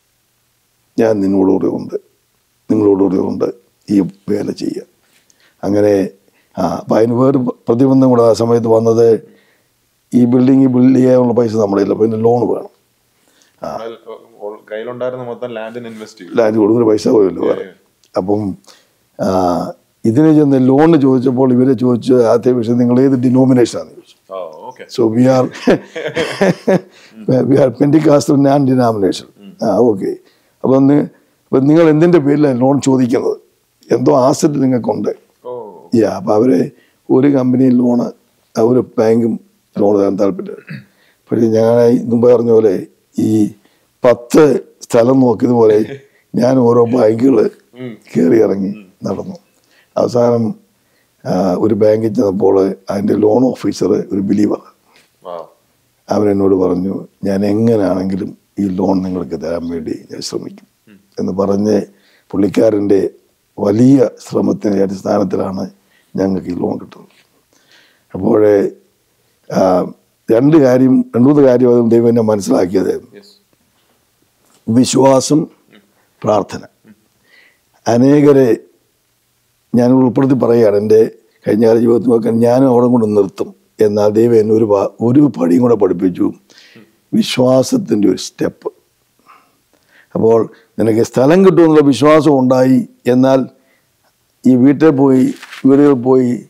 ഞാൻ നിന്നോടുകൂടെ ഉണ്ട് നിങ്ങളോടുകൂടെ ഉണ്ട് ഈ വേല ചെയ്യുക അങ്ങനെ ആ അപ്പം അതിന് വേറെ പ്രതിബന്ധം കൂടെ ആ സമയത്ത് വന്നത് ഈ ബിൽഡിംഗ് ബിൽഡ് ചെയ്യാനുള്ള പൈസ നമ്മുടെ കയ്യില്ല പിന്നെ ലോൺ വേണം എന്നാൽ, ഓ, കയ്യിലുണ്ടായിരുന്ന മൊത്തം ലാൻഡിന് ഇൻവെസ്റ്റ് ചെയ്തു ലാൻഡ് കൊടുക്കുന്ന പൈസ പോയല്ലോ വേറെ അപ്പം ആ, ഇതിന് ചെന്ന് ലോണ് ചോദിച്ചപ്പോൾ ഇവരെ ചോദിച്ചു ആദ്യ വിഷയം നിങ്ങൾ ഏത് ഡിനോമിനേഷനാണെന്ന് ചോദിച്ചു oh okay so we are we are pentecostal non denomination ആ ഓക്കെ അപ്പം നി- അപ്പം നിങ്ങൾ എന്തിൻ്റെ പേരിലാണ് ലോൺ ചോദിക്കുന്നത് എന്തോ ആസറ്റ് നിങ്ങൾക്കുണ്ട് ഓ യാ അപ്പം അവരെ ഒരു കമ്പനിയും ലോണ് ഒരു ബാങ്കും ലോൺ തരാൻ താല്പര്യം പക്ഷേ ഞാൻ മുമ്പ് പറഞ്ഞ പോലെ ഈ പത്ത് സ്ഥലം നോക്കിയതുപോലെ ഞാൻ ഓരോ ബാങ്കുകൾ കയറി ഇറങ്ങി നടന്നു അവസാനം ആ, ഒരു ബാങ്കിൽ ചെന്നപ്പോൾ അതിൻ്റെ ലോൺ ഓഫീസർ ഒരു ബിലീവർ വാ അവൻ എന്നോട് പറഞ്ഞു ഞാൻ എങ്ങനെയാണെങ്കിലും ഈ ലോൺ നിങ്ങൾക്ക് തരാൻ വേണ്ടി ഞാൻ ശ്രമിക്കും എന്ന് പറഞ്ഞ് പുള്ളിക്കാരൻ്റെ വലിയ ശ്രമത്തിൻ്റെ അടിസ്ഥാനത്തിലാണ് ഞങ്ങൾക്ക് ഈ ലോൺ കിട്ടുന്നത് അപ്പോൾ രണ്ട് കാര്യം രണ്ട് മൂന്ന് കാര്യം അത് ദൈവം എന്നെ മനസ്സിലാക്കിയത് യെസ് വിശ്വാസം പ്രാർത്ഥന അനേകരെ ഞാൻ ഉൾപ്പെടുത്തി പറയുകയാണ് എൻ്റെ കഴിഞ്ഞ കാല ജീവിതത്തിൽ നോക്കാൻ ഞാനും അവിടെ കൊണ്ട് നിർത്തും എന്നാൽ ദൈവം എന്നെ ഒരു പ- ഒരു പടിയും കൂടെ പഠിപ്പിച്ചു വിശ്വാസത്തിൻ്റെ ഒരു സ്റ്റെപ്പ് അപ്പോൾ നിനക്ക് സ്ഥലം കിട്ടുമെന്നുള്ള വിശ്വാസം ഉണ്ടായി എന്നാൽ ഈ വീട്ടിൽ പോയി വീടുകളിൽ പോയി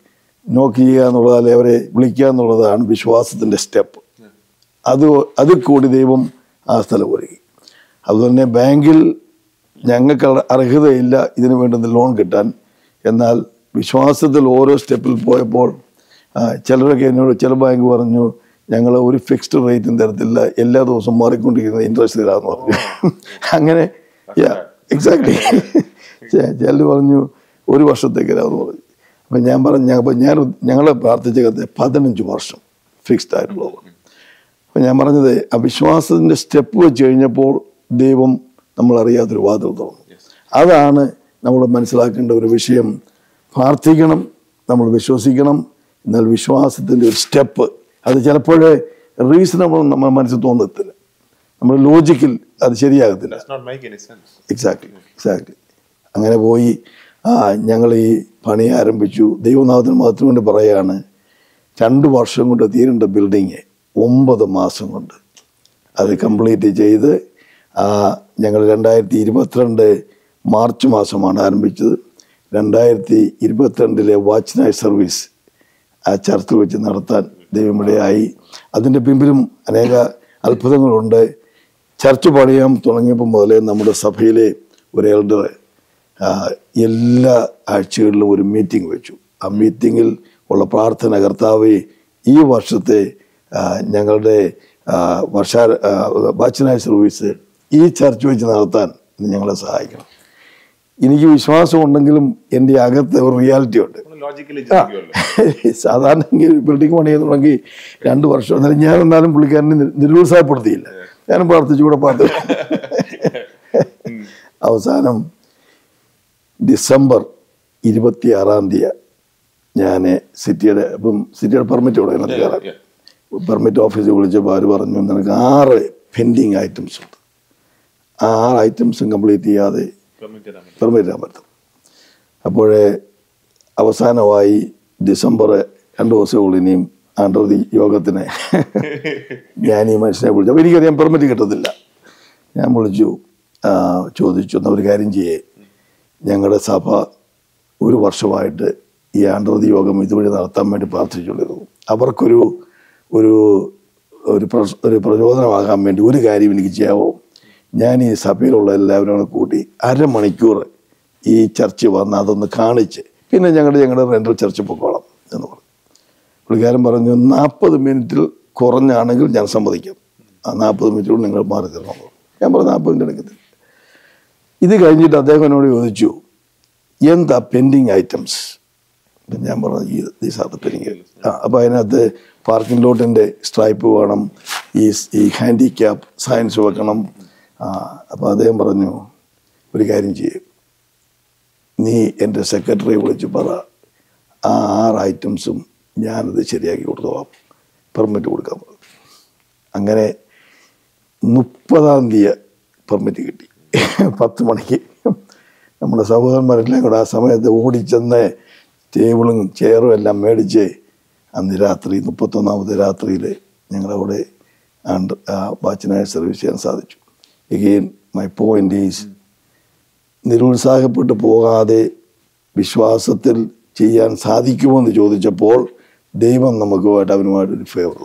നോക്ക് ചെയ്യുക എന്നുള്ളത് അല്ലെങ്കിൽ അവരെ വിളിക്കുക എന്നുള്ളതാണ് വിശ്വാസത്തിൻ്റെ സ്റ്റെപ്പ് അത് അത് കൂടി ദൈവം ആ സ്ഥലം ഒരുക്കി അതുപോലെ തന്നെ ബാങ്കിൽ ഞങ്ങൾക്ക് അർ- അർഹതയില്ല ഇതിനു വേണ്ടുന്ന ലോൺ കിട്ടാൻ എന്നാൽ വിശ്വാസത്തിൽ ഓരോ സ്റ്റെപ്പിൽ പോയപ്പോൾ ആ, ചിലരൊക്കെ എന്നോട് ചില ബാങ്ക് പറഞ്ഞു ഞങ്ങൾ ഒരു ഫിക്സ്ഡ് റേറ്റും തരത്തില്ല എല്ലാ ദിവസവും മാറിക്കൊണ്ടിരിക്കുന്ന ഇൻട്രസ്റ്റ് തരാമെന്ന് പറഞ്ഞു അങ്ങനെ എക്സാക്ട്ലി ചിലർ പറഞ്ഞു ഒരു വർഷത്തേക്ക് തരാമെന്ന് പറഞ്ഞു അപ്പം ഞാൻ പറഞ്ഞു അപ്പം ഞാൻ ഞങ്ങളെ പ്രാർത്ഥിച്ച കത്ത് പതിനഞ്ച് വർഷം ഫിക്സ്ഡ് ആയിട്ടുള്ളത് അപ്പം ഞാൻ പറഞ്ഞത് ആ വിശ്വാസത്തിൻ്റെ സ്റ്റെപ്പ് വെച്ച് കഴിഞ്ഞപ്പോൾ ദൈവം നമ്മൾ അറിയാത്തൊരു വാതിൽ തുറന്നു അതാണ് നമ്മൾ മനസ്സിലാക്കേണ്ട ഒരു വിഷയം പ്രാർത്ഥിക്കണം നമ്മൾ വിശ്വസിക്കണം എന്നാൽ വിശ്വാസത്തിൻ്റെ ഒരു സ്റ്റെപ്പ് അത് ചിലപ്പോൾ റീസണബിൾ നമ്മുടെ മനസ്സിൽ തോന്നത്തില്ല നമ്മുടെ ലോജിക്കിൽ അത് ശരിയാകത്തില്ല Does not make any sense. Exactly exactly അങ്ങനെ പോയി ആ ഞങ്ങൾ ഈ പണി ആരംഭിച്ചു ദൈവനാഥത്തിന് മാത്രം കൊണ്ട് പറയാണ് രണ്ട് വർഷം കൊണ്ട് തീരേണ്ട ബിൽഡിങ് ഒമ്പത് മാസം കൊണ്ട് അത് കംപ്ലീറ്റ് ചെയ്ത് ആ, ഞങ്ങൾ രണ്ടായിരത്തി ഇരുപത്തിരണ്ട് മാർച്ച് മാസമാണ് ആരംഭിച്ചത് രണ്ടായിരത്തി ഇരുപത്തിരണ്ടിലെ വാച്ച് നൈറ്റ് സർവീസ് ആ ചർച്ചിൽ വെച്ച് നടത്താൻ ദൈവമിടയായി അതിൻ്റെ പിമ്പിലും അനേക അത്ഭുതങ്ങളുണ്ട് ചർച്ച് പണിയാൻ തുടങ്ങിയപ്പോൾ മുതലേ നമ്മുടെ സഭയിലെ ഒരു എൽഡർ എല്ലാ ആഴ്ചകളിലും ഒരു മീറ്റിംഗ് വെച്ചു ആ മീറ്റിങ്ങിൽ ഉള്ള പ്രാർത്ഥന കർത്താവ് ഈ വർഷത്തെ ആ, ഞങ്ങളുടെ ആ, വർഷ വാച്ചനായ സർവീസ് ഈ ചർച്ച് വെച്ച് നടത്താൻ നീ ഞങ്ങളെ സഹായിക്കണം എനിക്ക് വിശ്വാസം ഉണ്ടെങ്കിലും എൻ്റെ അകത്ത് ഒരു റിയാലിറ്റി ഉണ്ട് നമ്മള് logically ചിന്തിക്കുമല്ലോ. സാധാരണ ബിൽഡിംഗ് പണിയുന്നുണ്ടെങ്കിൽ രണ്ട് വർഷം എന്നാലും ഞാൻ എന്നാലും പുള്ളിക്കാരനെ നി- നിരുത്സാഹപ്പെടുത്തിയില്ല ഞാനും പ്രാർത്ഥിച്ചു കൂടെ പ്രാർത്ഥിച്ചു അവസാനം ഡിസംബർ ഇരുപത്തി ആറാം തീയതി ഞാൻ സിറ്റിയുടെ ഇപ്പം സിറ്റിയുടെ പെർമിറ്റ് കൊടുക്കണം കയറാൻ Yeah. പെർമിറ്റ് ഓഫീസിൽ വിളിച്ചപ്പോൾ അവർ പറഞ്ഞു നിനക്ക് ആറ് പെൻഡിങ് ഐറ്റംസ് ഉണ്ട് ആ ആറ് ഐറ്റംസും കംപ്ലീറ്റ് ചെയ്യാതെ Permit തരാൻ പറ്റും. പെർമിറ്റ് ചെയ്യാൻ പറ്റും അപ്പോൾ അവസാനമായി ഡിസംബർ രണ്ട് ദിവസമുള്ളൂ ഇനിയും ആണ്ടതി യോഗത്തിന് ഞാൻ ഈ മനുഷ്യനെ വിളിച്ചു അപ്പോൾ എനിക്കറിയാം പെർമിറ്റ് കിട്ടത്തില്ല ഞാൻ വിളിച്ചു ആ, ചോദിച്ചു എന്നാൽ ഒരു കാര്യം ചെയ്യേ ഞങ്ങളുടെ സഭ ഒരു വർഷമായിട്ട് ഈ ആണ്ടതി യോഗം ഇതുവഴി നടത്താൻ വേണ്ടി പ്രാർത്ഥിച്ചുകൊണ്ടിരുന്നു അവർക്കൊരു ഒരു ഒരു പ്രച- ഒരു പ്രചോദനമാകാൻ വേണ്ടി ഒരു കാര്യം എനിക്ക് ചെയ്യാവോ ഞാൻ ഈ സഭയിലുള്ള എല്ലാവരും കൂടെ കൂട്ടി അരമണിക്കൂർ ഈ ചർച്ച് വന്ന് അതൊന്ന് കാണിച്ച് പിന്നെ ഞങ്ങളുടെ ഞങ്ങളുടെ റെൻ്റൽ ചർച്ച് പൊക്കോളാം എന്ന് പറഞ്ഞു പുള്ളിക്കാരൻ പറഞ്ഞു നാൽപ്പത് മിനിറ്റിൽ കുറഞ്ഞാണെങ്കിൽ ഞാൻ സമ്മതിക്കാം ആ നാൽപ്പത് മിനിറ്റിൽ നിങ്ങൾ മാറി തരണം എന്ന് പറഞ്ഞു. ഞാൻ പറഞ്ഞു നാൽപ്പത് മിനിറ്റ് എടുക്കത്തില്ല ഇത് കഴിഞ്ഞിട്ട് അദ്ദേഹം എന്നോട് ചോദിച്ചു എന്താ പെൻഡിങ് ഐറ്റംസ് അപ്പം ഞാൻ പറഞ്ഞു ഈ ദീസ് ആർ ദ പെൻഡിങ് ആ അപ്പോൾ അതിനകത്ത് പാർക്കിംഗ് ലോട്ടിൻ്റെ സ്ട്രൈപ്പ് വേണം ഈ ഈ ഹാൻഡിക്യാപ്പ് സയൻസ് വെക്കണം ആ അപ്പോൾ അദ്ദേഹം പറഞ്ഞു ഒരു കാര്യം ചെയ്യും നീ എൻ്റെ സെക്രട്ടറിയെ വിളിച്ച് പറ ആ ആറ് ഐറ്റംസും ഞാനത് ശരിയാക്കി കൊടുത്തോളാം പെർമിറ്റ് കൊടുക്കാൻ പറഞ്ഞു അങ്ങനെ മുപ്പതാം തീയതി പെർമിറ്റ് കിട്ടി പത്ത് മണിക്ക് നമ്മുടെ സഹോദരന്മാരെല്ലാം കൂടെ ആ സമയത്ത് ഓടിച്ചെന്ന് ടേബിളും ചെയറും എല്ലാം മേടിച്ച് അന്ന് രാത്രി മുപ്പത്തൊന്നാമത്തെ രാത്രിയിൽ ഞങ്ങളവിടെ ആണ്ട് വാച്ചിനായ സർവീസ് ചെയ്യാൻ സാധിച്ചു എഗെയിൻ മൈ പോയിന്റ് ഈസ് നിരുത്സാഹപ്പെട്ടു പോകാതെ വിശ്വാസത്തിൽ ചെയ്യാൻ സാധിക്കുമോ എന്ന് ചോദിച്ചപ്പോൾ ദൈവം നമുക്കുമായിട്ട് അവനുമായിട്ട് ഒരു ഫേവർ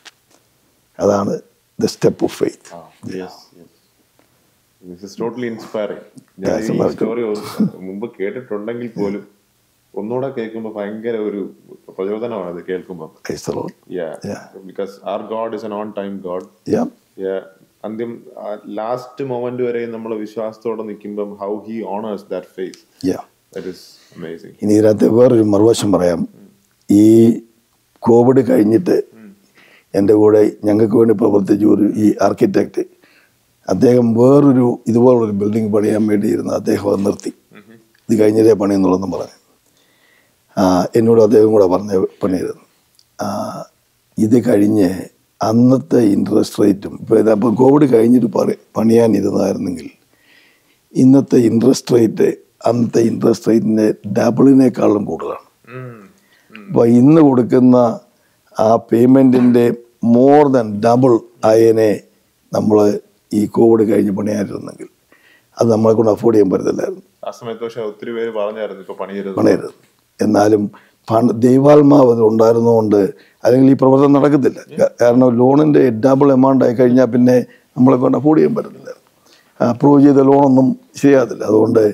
അതാണ് the step of faith Ah, yes, yes. This is totally inspiring. ഞാൻ Yes, ഈ welcome. സ്റ്റോറി മുമ്പ് കേട്ടിട്ടുണ്ടെങ്കിൽ പോലും ഒന്നുകൂടെ കേൾക്കുമ്പോൾ ഭയങ്കര ഒരു പ്രചോദനമാണ് ഇത് കേൾക്കുമ്പോൾ Yeah. Because our God is an on time God Yeah. അന്ത്യം ലാസ്റ്റ് മൊമെന്റ് വരെ നമ്മൾ വിശ്വാസത്തോടെ നിൽക്കുമ്പം how he honours that faith Yeah. That is amazing ഇനി ഇതിനകത്ത് വേറൊരു മറുവശം പറയാം ഈ കോവിഡ് കഴിഞ്ഞിട്ട് എൻ്റെ കൂടെ ഞങ്ങൾക്ക് വേണ്ടി പ്രവർത്തിച്ച ഒരു ഈ ആർക്കിടെക്റ്റ് അദ്ദേഹം വേറൊരു ഇതുപോലൊരു ബിൽഡിംഗ് പണിയാൻ വേണ്ടി ഇരുന്ന അദ്ദേഹം അത് നിർത്തി ഇത് കഴിഞ്ഞിട്ടേ പണിയെന്നുള്ളതെന്ന് പറഞ്ഞു ആ, എന്നോട് അദ്ദേഹം കൂടെ പറഞ്ഞ പണിയായിരുന്നു ആ, ഇത് കഴിഞ്ഞ് അന്നത്തെ ഇൻട്രസ്റ്റ് റേറ്റും ഇപ്പോൾ ഇതപ്പോൾ കോവിഡ് കഴിഞ്ഞിട്ട് പണി പണിയാനിരുന്നായിരുന്നെങ്കിൽ ഇന്നത്തെ ഇൻട്രസ്റ്റ് റേറ്റ് അന്നത്തെ ഇൻട്രസ്റ്റ് റേറ്റിൻ്റെ ഡബിളിനേക്കാളും കൂടുതലാണ് അപ്പോൾ ഇന്ന് കൊടുക്കുന്ന ആ പേയ്മെൻറ്റിൻ്റെ മോർ ദാൻ ഡബിൾ ആയതിനെ നമ്മൾ ഈ കോവിഡ് കഴിഞ്ഞ് പണിയാനിരുന്നെങ്കിൽ അത് നമ്മളെ കൊണ്ട് അഫോർഡ് ചെയ്യാൻ പറ്റത്തില്ലായിരുന്നു ആ സമയത്ത് പക്ഷെ ഒത്തിരി പേര് പറഞ്ഞായിരുന്നു ഇപ്പൊ പണിയരുത് പണിയരുത് എന്നാലും പണ്ട് ദൈവാത്മാവ് അതിൽ ഉണ്ടായിരുന്നതുകൊണ്ട് അല്ലെങ്കിൽ ഈ പ്രവർത്തനം നടക്കത്തില്ല ക- കാരണം ലോണിൻ്റെ ഡബിൾ എമൗണ്ട് ആയി കഴിഞ്ഞാൽ പിന്നെ നമ്മളെ കൊണ്ട് അഫോർഡ് ചെയ്യാൻ പറ്റത്തില്ല അപ്രൂവ് ചെയ്ത ലോണൊന്നും ശരിയാകത്തില്ല അതുകൊണ്ട്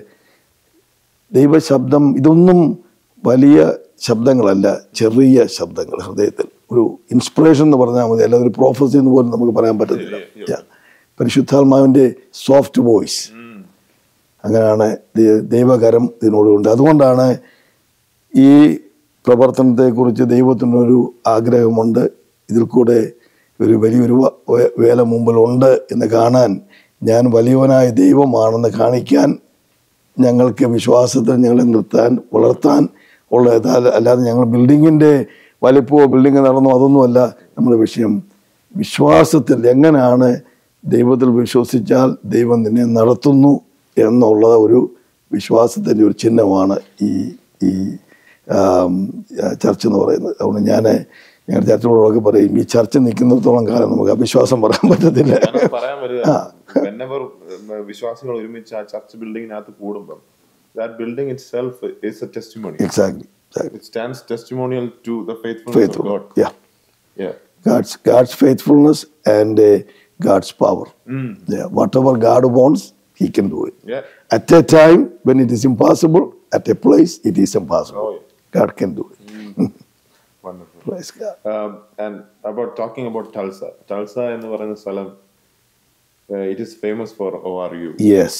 ദൈവശബ്ദം ഇതൊന്നും വലിയ ശബ്ദങ്ങളല്ല ചെറിയ ശബ്ദങ്ങൾ ഹൃദയത്തിൽ ഒരു ഇൻസ്പിറേഷൻ എന്ന് പറഞ്ഞാൽ മതി അല്ലാതെ ഒരു പ്രോഫസി എന്ന് പോലും നമുക്ക് പറയാൻ പറ്റത്തില്ല Yeah. പരിശുദ്ധാത്മാവിൻ്റെ സോഫ്റ്റ് വോയിസ് അങ്ങനെയാണ് ദൈ- ദൈവകരം ഇതിനോടുണ്ട് അതുകൊണ്ടാണ് ഈ പ്രവർത്തനത്തെക്കുറിച്ച് ദൈവത്തിനൊരു ആഗ്രഹമുണ്ട് ഇതിൽ കൂടെ ഒരു വലിയൊരു വ- വേ- വേല മുമ്പിലുണ്ട് എന്ന് കാണാൻ ഞാൻ വലിയവനായ ദൈവമാണെന്ന് കാണിക്കാൻ ഞങ്ങൾക്ക് വിശ്വാസത്തിൽ ഞങ്ങളെ നിർത്താൻ വളർത്താൻ ഉള്ള അല്ല- അല്ലാതെ ഞങ്ങൾ ബിൽഡിങ്ങിൻ്റെ വലിപ്പമോ ബിൽഡിങ് നടന്നോ അതൊന്നുമല്ല നമ്മുടെ വിഷയം വിശ്വാസത്തിൽ എങ്ങനെയാണ് ദൈവത്തിൽ വിശ്വസിച്ചാൽ ദൈവം നിന്നെ നടത്തുന്നു എന്നുള്ള ഒരു വിശ്വാസത്തിൻ്റെ ഒരു ചിഹ്നമാണ് ഈ ഈ ആം, ചർച്ച് എന്ന് പറയുന്നത് അതുകൊണ്ട് ഞാൻ ഞങ്ങളുടെ ചർച്ചിനോടൊക്കെ പറയും ഈ ചർച്ച നിൽക്കുന്നിടത്തോളം കാലം നമുക്ക് അവിശ്വാസം പറയാൻ പറ്റത്തില്ല ഞാനത് പറയാൻ വരിക വെന്നെവർ വിശ്വാസികൾ ഒരുമിച്ച് ആ ചർച്ച് ബിൽഡിങ്ങിനകത്ത് കൂടുമ്പം that building itself is a testimony exactly it stands testimonial to the faithfulness of faithful God yeah Yeah. God's God's faithfulness and uh, God's power. Yeah, whatever God wants, He can do it. Yeah. At a time when it is impossible, at a place it is impossible. Oh, yeah. God can do it. Wonderful. Praise God. Um, and about talking about Tulsa. Tulsa എന്ന് പറയുന്ന സ്ഥലം it is famous for O R U Yes.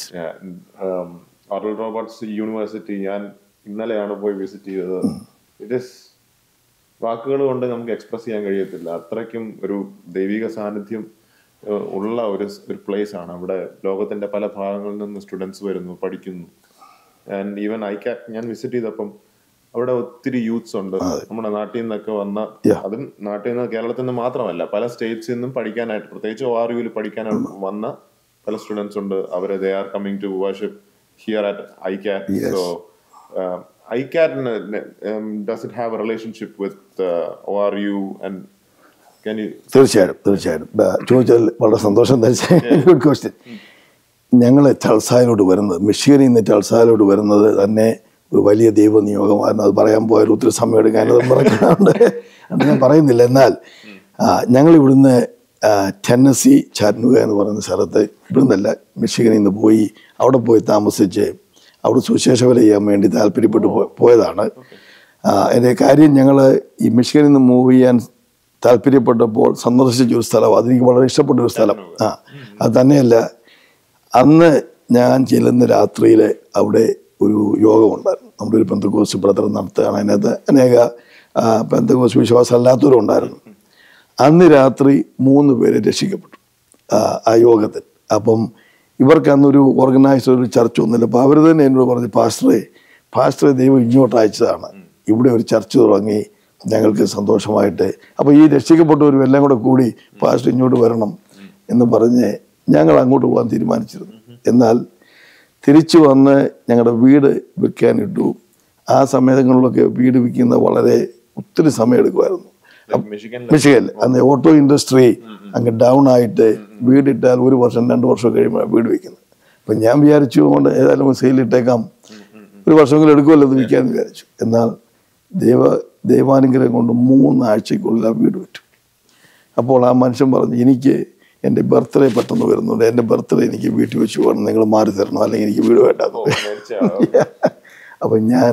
Oral Roberts University ഞാൻ ഇന്നലെയാണ് പോയി visit ചെയ്തത് it is വാക്കുകൾ കൊണ്ട് നമുക്ക് എക്സ്പ്രസ് ചെയ്യാൻ കഴിയത്തില്ല അത്രയ്ക്കും ഒരു ദൈവിക സാന്നിധ്യം ഏഹ്, ഉള്ള ഒരു സ്- ഒരു പ്ലേസ് ആണ് അവിടെ ലോകത്തിന്റെ പല ഭാഗങ്ങളിൽ നിന്ന് സ്റ്റുഡൻസ് വരുന്നു പഠിക്കുന്നു ആൻഡ് ഈവൻ ഐക്കാറ്റ് ഞാൻ വിസിറ്റ് ചെയ്തപ്പം അവിടെ ഒത്തിരി യൂത്ത്സ് ഉണ്ട് നമ്മുടെ നാട്ടിൽ നിന്നൊക്കെ വന്ന Yeah. അതും നാട്ടിൽ നിന്ന് കേരളത്തിൽ നിന്ന് മാത്രമല്ല പല സ്റ്റേറ്റ്സിൽ നിന്നും പഠിക്കാനായിട്ട് പ്രത്യേകിച്ച് ഒ ആർ യുവിൽ പഠിക്കാനായിട്ട് വന്ന പല സ്റ്റുഡൻസ് ഉണ്ട് അവര് they are coming to worship here at ICAT Yes. So ഐക്കാറ്റിന് does it have a relationship with O R U and can you തീർച്ചയായും തീർച്ചയായും ബ- ചോദിച്ചാൽ വളരെ സന്തോഷം ഗുഡ് ക്വസ്റ്റ്യൻ ഞങ്ങൾ ടൾസായിലോട്ട് വരുന്നത് മിഷീനിൽ നിന്ന് ടൾസായിലോട്ട് വരുന്നത് തന്നെ ഒരു വലിയ ദൈവനിയോഗമായിരുന്നു അത് പറയാൻ പോയാൽ ഒത്തിരി സമയം എടുക്കാൻ അത് പറയാനുണ്ട് അത് ഞാൻ പറയുന്നില്ല എന്നാൽ ആ, ഞങ്ങൾ ഇവിടുന്ന് ആ, ടെന്നസി ചാറ്റ്നുക എന്ന് പറയുന്ന സ്ഥലത്ത് ഇവിടുന്നല്ല മിഷിഗനിൽ നിന്ന് പോയി അവിടെ പോയി താമസിച്ച് അവിടെ സുശേഷ വില ചെയ്യാൻ വേണ്ടി താല്പര്യപ്പെട്ട് പോ- പോയതാണ് ആ, എൻ്റെ കാര്യം ഞങ്ങൾ ഈ മിഷിഗനിൽ നിന്ന് മൂവ് ചെയ്യാൻ താല്പര്യപ്പെട്ടപ്പോൾ സന്ദർശിച്ച ഒരു സ്ഥലം അതെനിക്ക് വളരെ ഇഷ്ടപ്പെട്ട ഒരു സ്ഥലം ആ അത് തന്നെയല്ല അന്ന് ഞാൻ ചെല്ലുന്ന രാത്രിയിൽ അവിടെ ഒരു യോഗമുണ്ടായിരുന്നു നമ്മുടെ ഒരു പെന്തക്കോസ് ബ്രദർ നടത്തുകയാണ് അതിനകത്ത് അനേക ആ, പെന്തക്കോസ് വിശ്വാസം അല്ലാത്തവരും ഉണ്ടായിരുന്നു അന്ന് രാത്രി മൂന്ന് പേര് രക്ഷിക്കപ്പെട്ടു ആ, ആ യോഗത്തിൽ അപ്പം ഇവർക്ക് അന്നൊരു ഓർഗനൈസ്ഡ് ഒരു ചർച്ച ഒന്നുമില്ല അപ്പോൾ അവർ തന്നെ എന്നോട് പറഞ്ഞു പാസ്റ്ററെ പാസ്റ്ററെ ദൈവം ഇങ്ങോട്ട് അയച്ചതാണ് ഇവിടെ ഒരു ചർച്ച തുടങ്ങി ഞങ്ങൾക്ക് സന്തോഷമായിട്ട് അപ്പോൾ ഈ രക്ഷിക്കപ്പെട്ടവരും എല്ലാം കൂടെ കൂടി പാസ്റ്റർ ഇങ്ങോട്ട് വരണം എന്ന് പറഞ്ഞ് ഞങ്ങൾ അങ്ങോട്ട് പോകാൻ തീരുമാനിച്ചിരുന്നു എന്നാൽ തിരിച്ചു വന്ന് ഞങ്ങളുടെ വീട് വിൽക്കാനിട്ടു ആ സമയങ്ങളിലൊക്കെ വീട് വിൽക്കുന്ന വളരെ ഒത്തിരി സമയം എടുക്കുമായിരുന്നു മിഷിഗൻ മിഷിഗനിൽ അന്ന് ഓട്ടോ ഇൻഡസ്ട്രി അങ്ങ് ഡൗൺ ആയിട്ട് വീടിട്ടാൽ ഒരു വർഷം രണ്ട് വർഷം കഴിയുമ്പോൾ വീട് വയ്ക്കുന്നത് അപ്പം ഞാൻ വിചാരിച്ചു കൊണ്ട് ഏതായാലും സെയിലിട്ടേക്കാം ഒരു വർഷമെങ്കിലും എടുക്കുമല്ലോ ഇത് വിൽക്കാമെന്ന് വിചാരിച്ചു എന്നാൽ ദൈവ ദൈവാനുഗ്രഹം കൊണ്ട് മൂന്നാഴ്ചക്കുള്ളിൽ ആ വീട് വിറ്റു അപ്പോൾ ആ മനുഷ്യൻ പറഞ്ഞു എനിക്ക് എൻ്റെ ബർത്ത്ഡേ പെട്ടെന്ന് വരുന്നുണ്ട് എൻ്റെ ബർത്ത്ഡേ എനിക്ക് വീട്ടിൽ വെച്ച് പോകണം നിങ്ങൾ മാറി തരണം അല്ലെങ്കിൽ എനിക്ക് വീട് വേണ്ട അപ്പം ഞാൻ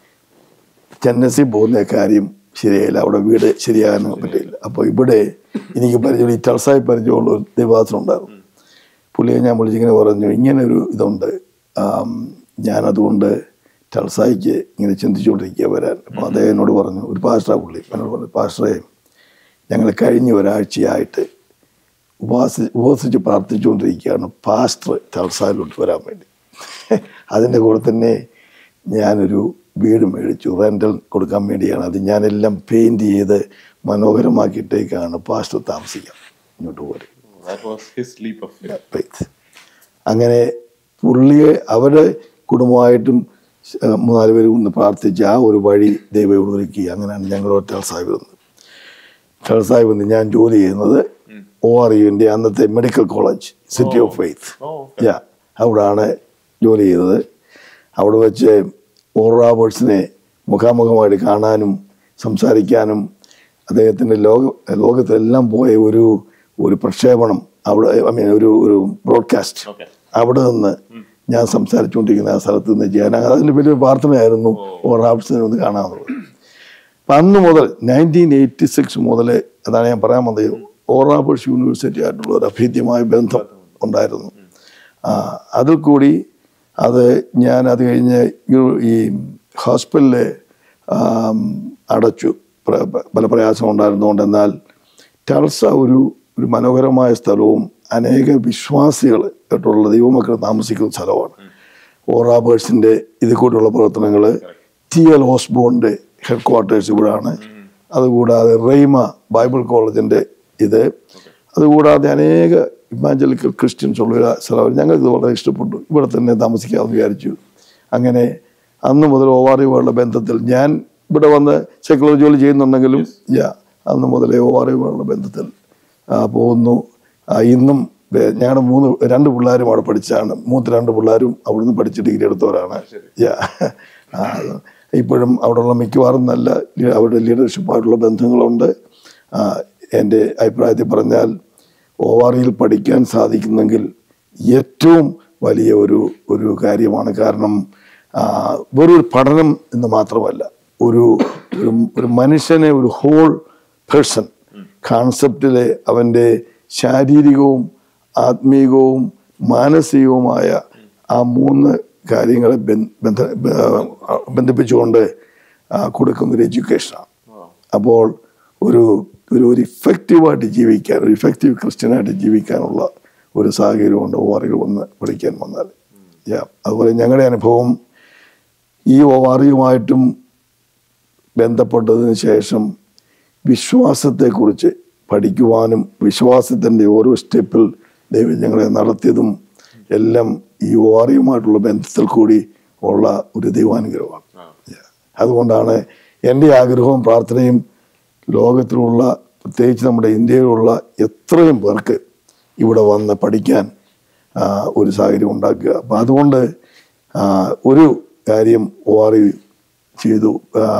ചെന്നൈ പോകുന്ന കാര്യം ശരിയായില്ല അവിടെ വീട് ശരിയാകാൻ പറ്റില്ല അപ്പോൾ ഇവിടെ എനിക്ക് പരിചയം ഈ ടൾസായി പരിചയമുള്ള ഒരു ദേവാസനുണ്ടായിരുന്നു പുള്ളിയെ ഞാൻ വിളിച്ചിങ്ങനെ പറഞ്ഞു ഇങ്ങനെ ഒരു ഇതുണ്ട് ആം, ഞാനതുകൊണ്ട് ടൾസായിക്ക് ഇങ്ങനെ ചിന്തിച്ചുകൊണ്ടിരിക്കുക വരാൻ അപ്പോൾ അദ്ദേഹം എന്നോട് പറഞ്ഞു ഒരു പാസ്റ്ററാ പുള്ളി എന്നോട് പറഞ്ഞു പാസ്റ്ററെ ഞങ്ങൾ കഴിഞ്ഞ ഒരാഴ്ചയായിട്ട് ഉപവാസി ഉപവസിച്ച് പ്രാർത്ഥിച്ചുകൊണ്ടിരിക്കുകയാണ് പാസ്റ്റർ ടൾസായിലോട്ട് വരാൻ വേണ്ടി അതിൻ്റെ കൂടെ തന്നെ ഞാനൊരു വീട് മേടിച്ചു റെൻ്റൽ കൊടുക്കാൻ വേണ്ടിയാണ് അത് ഞാനെല്ലാം പെയിൻറ് ചെയ്ത് മനോഹരമാക്കിയിട്ടേക്കാണ് പാസ്റ്റർ താമസിക്കാം ഇങ്ങോട്ട് പോരും That was his leap of faith. faith. അങ്ങനെ പുള്ളിയെ അവരുടെ കുടുംബമായിട്ടും ഏഹ്, മൂന്നാല് പേര് ഒന്ന് പ്രാർത്ഥിച്ച് ആ ഒരു വഴി ദൈവം ഒരുക്കി അങ്ങനെയാണ് ഞങ്ങൾ ടെൽസായി വന്നത് ടെൽസായി വന്ന് ഞാൻ ജോലി ചെയ്യുന്നത് ഒ ആർ യുവിൻ്റെ അന്നത്തെ medical college City of Faith Oh, yeah അവിടാണ് ജോലി ചെയ്തത് അവിടെ വെച്ച് ഓർ റോബർട്സിനെ മുഖാമുഖമായിട്ട് കാണാനും സംസാരിക്കാനും അദ്ദേഹത്തിൻ്റെ ലോക ലോകത്തെല്ലാം പോയ ഒരു ഒരു പ്രക്ഷേപണം അവിടെ ഐ മീൻ ഒരു ഒരു ബ്രോഡ്കാസ്റ്റ് ഓക്കെ അവിടെ നിന്ന് ഞാൻ സംസാരിച്ചുകൊണ്ടിരിക്കുന്ന ആ സ്ഥലത്ത് നിന്ന് ചെയ്യാൻ അതിൻ്റെ വലിയൊരു പ്രാർത്ഥനയായിരുന്നു ഓ റാബ്സിനെ ഒന്ന് കാണാമെന്നുള്ളത് അപ്പം അന്ന് മുതൽ നയൻറ്റീൻ എയ്റ്റി സിക്സ് മുതൽ അതാണ് ഞാൻ പറയാൻ വന്നത് ഓറാബേഴ്സ് യൂണിവേഴ്സിറ്റി ആയിട്ടുള്ള ഒരു അഭേദ്യമായ ബന്ധം ഉണ്ടായിരുന്നു ആ, അതിൽ കൂടി അത് ഞാൻ അത് കഴിഞ്ഞ് യു- ഈ ഹോസ്പിറ്റലിൽ അടച്ചു പ്ര- പല പ്രയാസം ഉണ്ടായിരുന്നുകൊണ്ട് എന്നാൽ ടൾസ ഒരു ഒരു മനോഹരമായ സ്ഥലവും അനേക വിശ്വാസികൾ ആയിട്ടുള്ള ദൈവമക്കൾ താമസിക്കുന്ന സ്ഥലമാണ് ഓറാബേഴ്സിൻ്റെ ഇത് കൂടെയുള്ള പ്രവർത്തനങ്ങൾ ടി എൽ ഓസ്ബോണിൻ്റെ ഹെഡ് ക്വാർട്ടേഴ്സ് ഇവിടാണ് അതുകൂടാതെ റെയ്മ ബൈബിൾ കോളേജിൻ്റെ ഇത് അതുകൂടാതെ അനേക ഇമാഞ്ചലിക്കൽ ക്രിസ്ത്യൻസ് ഉള്ള ഒരു സ്ഥലം ഞങ്ങൾക്ക് ഇത് വളരെ ഇഷ്ടപ്പെട്ടു ഇവിടെ തന്നെ താമസിക്കാമെന്ന് വിചാരിച്ചു അങ്ങനെ അന്ന് മുതൽ ഓവാറിയുമായുള്ള ബന്ധത്തിൽ ഞാൻ ഇവിടെ വന്ന് സെക്കുലർ ജോലി ചെയ്യുന്നുണ്ടെങ്കിലും യാ അന്ന് മുതലേ ഓവാറിയുമായുള്ള ബന്ധത്തിൽ ആ, പോകുന്നു ആ, ഇന്നും വേ- ഞങ്ങളുടെ മൂന്ന് രണ്ട് പിള്ളേരും അവിടെ പഠിച്ചാണ് മൂന്ന് രണ്ട് പിള്ളേരും അവിടുന്ന് പഠിച്ച് ഡിഗ്രി എടുത്തവരാണ് യാ ആ, ഇപ്പോഴും അവിടെയുള്ള മിക്കവാറും നല്ല ലീ- അവരുടെ ലീഡർഷിപ്പായിട്ടുള്ള ബന്ധങ്ങളുണ്ട് ആ, എൻ്റെ അഭിപ്രായത്തിൽ പറഞ്ഞാൽ ഓവാറിയിൽ പഠിക്കാൻ സാധിക്കുന്നെങ്കിൽ ഏറ്റവും വലിയ ഒരു ഒരു കാര്യമാണ് കാരണം ആ, വെറൊരു പഠനം എന്ന് മാത്രമല്ല ഒരു ഒരു ഒരു മനുഷ്യനെ ഒരു ഹോൾ പേഴ്സൺ കോൺസെപ്റ്റിലെ അവൻ്റെ ശാരീരികവും ആത്മീകവും മാനസികവുമായ ആ മൂന്ന് കാര്യങ്ങളെ ബന്ധ ബന്ധ- ബ- ബന്ധിപ്പിച്ചുകൊണ്ട് ആ, കൊടുക്കുന്നൊരു എഡ്യൂക്കേഷനാണ് അപ്പോൾ ഒരു ഒരു ഒരു ഇഫക്റ്റീവായിട്ട് ജീവിക്കാൻ ഒരു ഇഫക്റ്റീവ് ക്രിസ്ത്യനായിട്ട് ജീവിക്കാനുള്ള ഒരു സാഹചര്യമുണ്ട് ഓവാറിൽ വന്ന് പഠിക്കാൻ വന്നാൽ യാ അതുപോലെ ഞങ്ങളുടെ അനുഭവം ഈ ഓവാറിയുമായിട്ടും ബന്ധപ്പെട്ടതിന് ശേഷം വിശ്വാസത്തെക്കുറിച്ച് പഠിക്കുവാനും വിശ്വാസത്തിൻ്റെ ഓരോ സ്റ്റെപ്പിൽ ദൈവം ഞങ്ങളെ നടത്തിയതും എല്ലാം ഈ ഓവാറിയുമായിട്ടുള്ള ബന്ധത്തിൽ കൂടി ഉള്ള ഒരു ദൈവാനുഗ്രഹമാണ് Yeah. അതുകൊണ്ടാണ് എൻ്റെ ആഗ്രഹവും പ്രാർത്ഥനയും ലോകത്തിലുള്ള പ്രത്യേകിച്ച് നമ്മുടെ ഇന്ത്യയിലുള്ള എത്രയും പേർക്ക് ഇവിടെ വന്ന് പഠിക്കാൻ ആ, ഒരു സാഹചര്യം ഉണ്ടാക്കുക അപ്പം അതുകൊണ്ട് ആ, ഒരു കാര്യം ഒ ആർ ചെയ്തു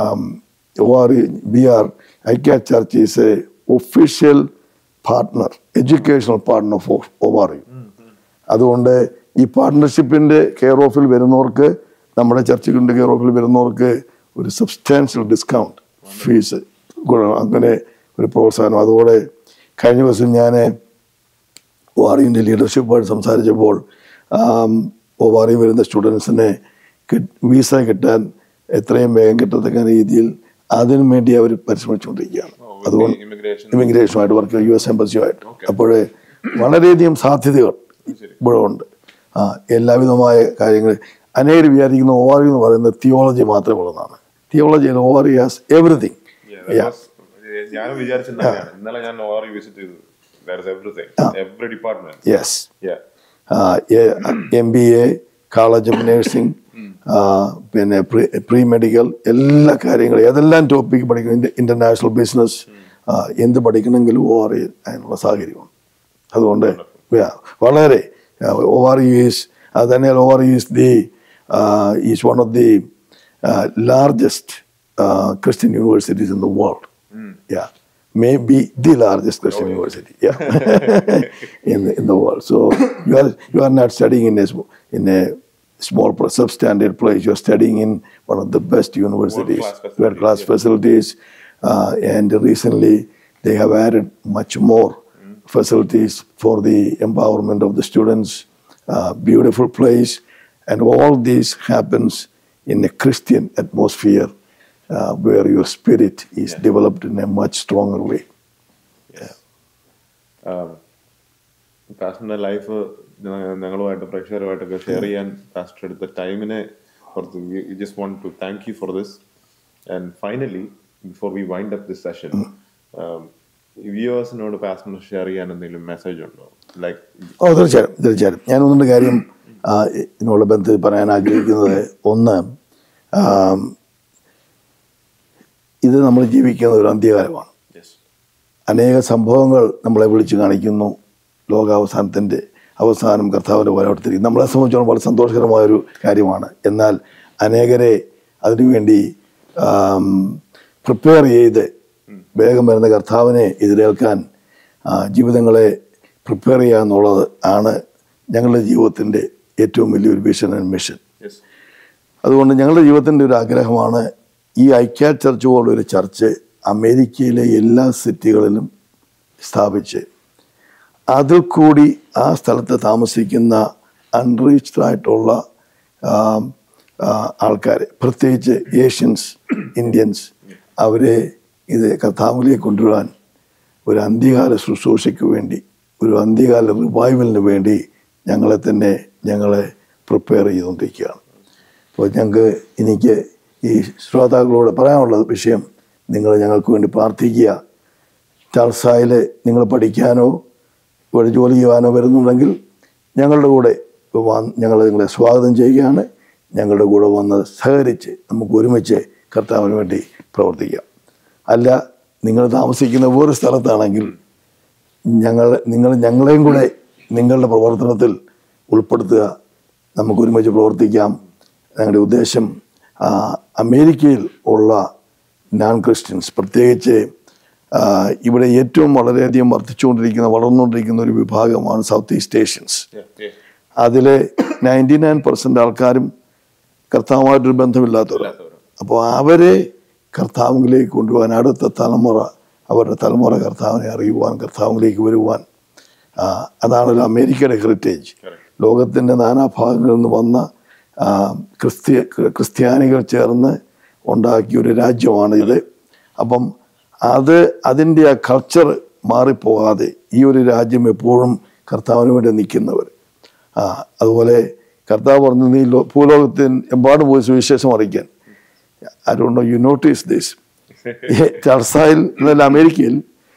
ഒ ആർ ബി ആർ ഐക്യ church is a official partner educational partner for O R U അതുകൊണ്ട് ഈ പാർട്ട്ണർഷിപ്പിൻ്റെ കെയർ ഓഫിൽ വരുന്നവർക്ക് നമ്മുടെ ചർച്ചകളുടെ കെയർ ഓഫിൽ വരുന്നവർക്ക് ഒരു സബ്സ്റ്റാൻഷ്യൽ ഡിസ്കൗണ്ട് ഫീസ് അങ്ങനെ ഒരു പ്രോത്സാഹനം അതുപോലെ കഴിഞ്ഞ ദിവസം ഞാൻ വാറിൻ്റെ ലീഡർഷിപ്പായിട്ട് സംസാരിച്ചപ്പോൾ വാറി വരുന്ന സ്റ്റുഡൻസിനെ വീസ കിട്ടാൻ എത്രയും വേഗം കിട്ടത്തക്ക രീതിയിൽ അതിനു വേണ്ടി അവർ പരിശ്രമിച്ചുകൊണ്ടിരിക്കുകയാണ് അതുകൊണ്ട് ഇമിഗ്രേഷൻ ഇമിഗ്രേഷനുമായിട്ട് വർക്ക് യു എസ് എംബസിയുമായിട്ട് അപ്പോൾ വളരെയധികം സാധ്യതകൾ ഇവിടെ ഉണ്ട് ആ എല്ലാവിധമായ കാര്യങ്ങൾ അനേകർ വിചാരിക്കുന്ന ഓവാറി എന്ന് പറയുന്നത് തിയോളജി മാത്രമേ ഉള്ളതാണ് തിയോളജി ഓവാറി ഹാസ് എവറിഥിങ് ഞാൻ വിചാരിച്ചിട്ടുണ്ടാണ് ഇന്നലെ ഞാൻ ഓർ വിസിറ്റ് ചെയ്തു that everything every department yes M B A college of nursing പിന്നെ പ്രീ മെഡിക്കൽ എല്ലാ കാര്യങ്ങളും ഏതെല്ലാം ടോപ്പിക്ക് പഠിക്കണം ഇന്റർനാഷണൽ ബിസിനസ് എന്ത് പഠിക്കണമെങ്കിലും ഒ ആർ അതിനുള്ള സാഹചര്യമാണ് അതുകൊണ്ട് yeah, വളരെ ഒ ആർ ഈസ് അത് തന്നെ O R is the is one of the largest Christian universities in the world yeah maybe the largest Christian university yeah in the, in the world so you are you are not studying in a sm- in a small pl- substandard place you are studying in one of the best universities World-class world class facilities uh, and recently they have added much more facilities for the empowerment of the students uh, beautiful place and all this happens in a Christian atmosphere uh, where your spirit is developed in a much stronger way. പാസ്റ്ററിന്റെ life ഞങ്ങളുമായിട്ട് പ്രേക്ഷകരുമായിട്ടൊക്കെ share ചെയ്യാൻ pastor എടുത്ത ടൈമിനെ പുറത്ത് just want to thank you for this and finally before we wind up this session വ്യൂവേഴ്സിനോട് പാസ്റ്ററിന് share ചെയ്യാൻ എന്തെങ്കിലും മെസ്സേജ് ഉണ്ടോ ലൈക്ക് ഓ തീർച്ചയായും തീർച്ചയായും ഞാൻ ഒന്നുണ്ട് കാര്യം ആ, ഇതിനുള്ള ബന്ധത്തിൽ പറയാൻ ആഗ്രഹിക്കുന്നത് ഒന്ന് ആം, ഇത് നമ്മൾ ജീവിക്കുന്ന ഒരു അന്ത്യകാലമാണ് യെസ് അനേക സംഭവങ്ങൾ നമ്മളെ വിളിച്ചു കാണിക്കുന്നു ലോകാവസാനത്തിൻ്റെ അവസാനം കർത്താവിൻ്റെ വരവടുത്തിരിക്കും നമ്മളെ സംബന്ധിച്ചോളം വളരെ സന്തോഷകരമായ ഒരു കാര്യമാണ് എന്നാൽ അനേകരെ അതിനുവേണ്ടി പ്രിപ്പയർ ചെയ്ത് വേഗം വരുന്ന കർത്താവിനെ എതിരേൽക്കാൻ ആ, ജീവിതങ്ങളെ പ്രിപ്പയർ ചെയ്യുക എന്നുള്ളത് ആണ് ഞങ്ങളുടെ ജീവിതത്തിൻ്റെ ഏറ്റവും വലിയൊരു വിഷൻ ആൻഡ് മിഷൻ യെസ് അതുകൊണ്ട് ഞങ്ങളുടെ ജീവിതത്തിൻ്റെ ഒരു ആഗ്രഹമാണ് ഈ ഐക്യ ചർച്ച് പോലൊരു ചർച്ച് അമേരിക്കയിലെ എല്ലാ സിറ്റികളിലും സ്ഥാപിച്ച് അതിൽ കൂടി ആ സ്ഥലത്ത് താമസിക്കുന്ന അൺറീച്ച്ഡ് ആയിട്ടുള്ള ആൾക്കാർ പ്രത്യേകിച്ച് ഏഷ്യൻസ് ഇന്ത്യൻസ് അവരെ ഇത് കർത്താവിലേക്ക് കൊണ്ടുവരാൻ ഒരു അന്ത്യകാല ശുശ്രൂഷയ്ക്ക് വേണ്ടി ഒരു അന്ത്യകാല റിവൈവലിന് വേണ്ടി ഞങ്ങളെ തന്നെ ഞങ്ങളെ പ്രിപ്പയർ ചെയ്തുകൊണ്ടിരിക്കുകയാണ് അപ്പോൾ ഞങ്ങൾക്ക് എനിക്ക് ഈ ശ്രോതാക്കളോട് പറയാനുള്ള വിഷയം നിങ്ങൾ ഞങ്ങൾക്ക് വേണ്ടി പ്രാർത്ഥിക്കുക ടൾസായിൽ നിങ്ങൾ പഠിക്കാനോ ഇവിടെ ജോലി ചെയ്യുവാനോ വരുന്നുണ്ടെങ്കിൽ ഞങ്ങളുടെ കൂടെ വന്ന് ഞങ്ങൾ നിങ്ങളെ സ്വാഗതം ചെയ്യുകയാണ് ഞങ്ങളുടെ കൂടെ വന്ന് സഹകരിച്ച് നമുക്ക് ഒരുമിച്ച് കർത്താവിന് വേണ്ടി പ്രവർത്തിക്കാം അല്ല നിങ്ങൾ താമസിക്കുന്ന വേറെ സ്ഥലത്താണെങ്കിൽ ഞങ്ങൾ നിങ്ങൾ ഞങ്ങളെയും കൂടെ നിങ്ങളുടെ പ്രവർത്തനത്തിൽ ഉൾപ്പെടുത്തുക നമുക്ക് ഒരുമിച്ച് പ്രവർത്തിക്കാം ഞങ്ങളുടെ ഉദ്ദേശം ആ, അമേരിക്കയിൽ ഉള്ള നോൺ ക്രിസ്ത്യൻസ് പ്രത്യേകിച്ച് ആ, ഇവിടെ ഏറ്റവും വളരെയധികം വർദ്ധിച്ചുകൊണ്ടിരിക്കുന്ന വളർന്നുകൊണ്ടിരിക്കുന്ന ഒരു വിഭാഗമാണ് സൗത്ത് ഈസ്റ്റ് ഏഷ്യൻസ് അതിൽ നയൻറ്റി നയൻ പെർസെൻ്റ് ആൾക്കാരും കർത്താവുമായിട്ടൊരു ബന്ധമില്ലാത്തവരാണ് അപ്പോൾ അവരെ കർത്താവിലേക്ക് കൊണ്ടുപോകാൻ അടുത്ത തലമുറ അവരുടെ തലമുറ കർത്താവിനെ അറിയുവാൻ കർത്താവിലേക്ക് വരുവാൻ ആ, അതാണല്ലോ അമേരിക്കയുടെ ഹെറിറ്റേജ് ലോകത്തിൻ്റെ നാനാഭാഗങ്ങളിൽ നിന്ന് വന്ന ആ, ക്രിസ്ത്യ ക്രിസ്ത്യാനികൾ ചേർന്ന് ഉണ്ടാക്കിയ ഒരു രാജ്യമാണ് ഇത് അപ്പം അത് അതിൻ്റെ ആ കൾച്ചർ മാറിപ്പോകാതെ ഈ ഒരു രാജ്യം എപ്പോഴും കർത്താവിന് വേണ്ടി നിൽക്കുന്നവർ ആ അതുപോലെ കർത്താവ് പറഞ്ഞു നീ ലോ- ഭൂലോകത്തിന് എമ്പാടും പോയി സുവിശേഷം അറിയിക്കാൻ I don't know you notice this ടർസായിൽ അല്ല അമേരിക്കയിൽ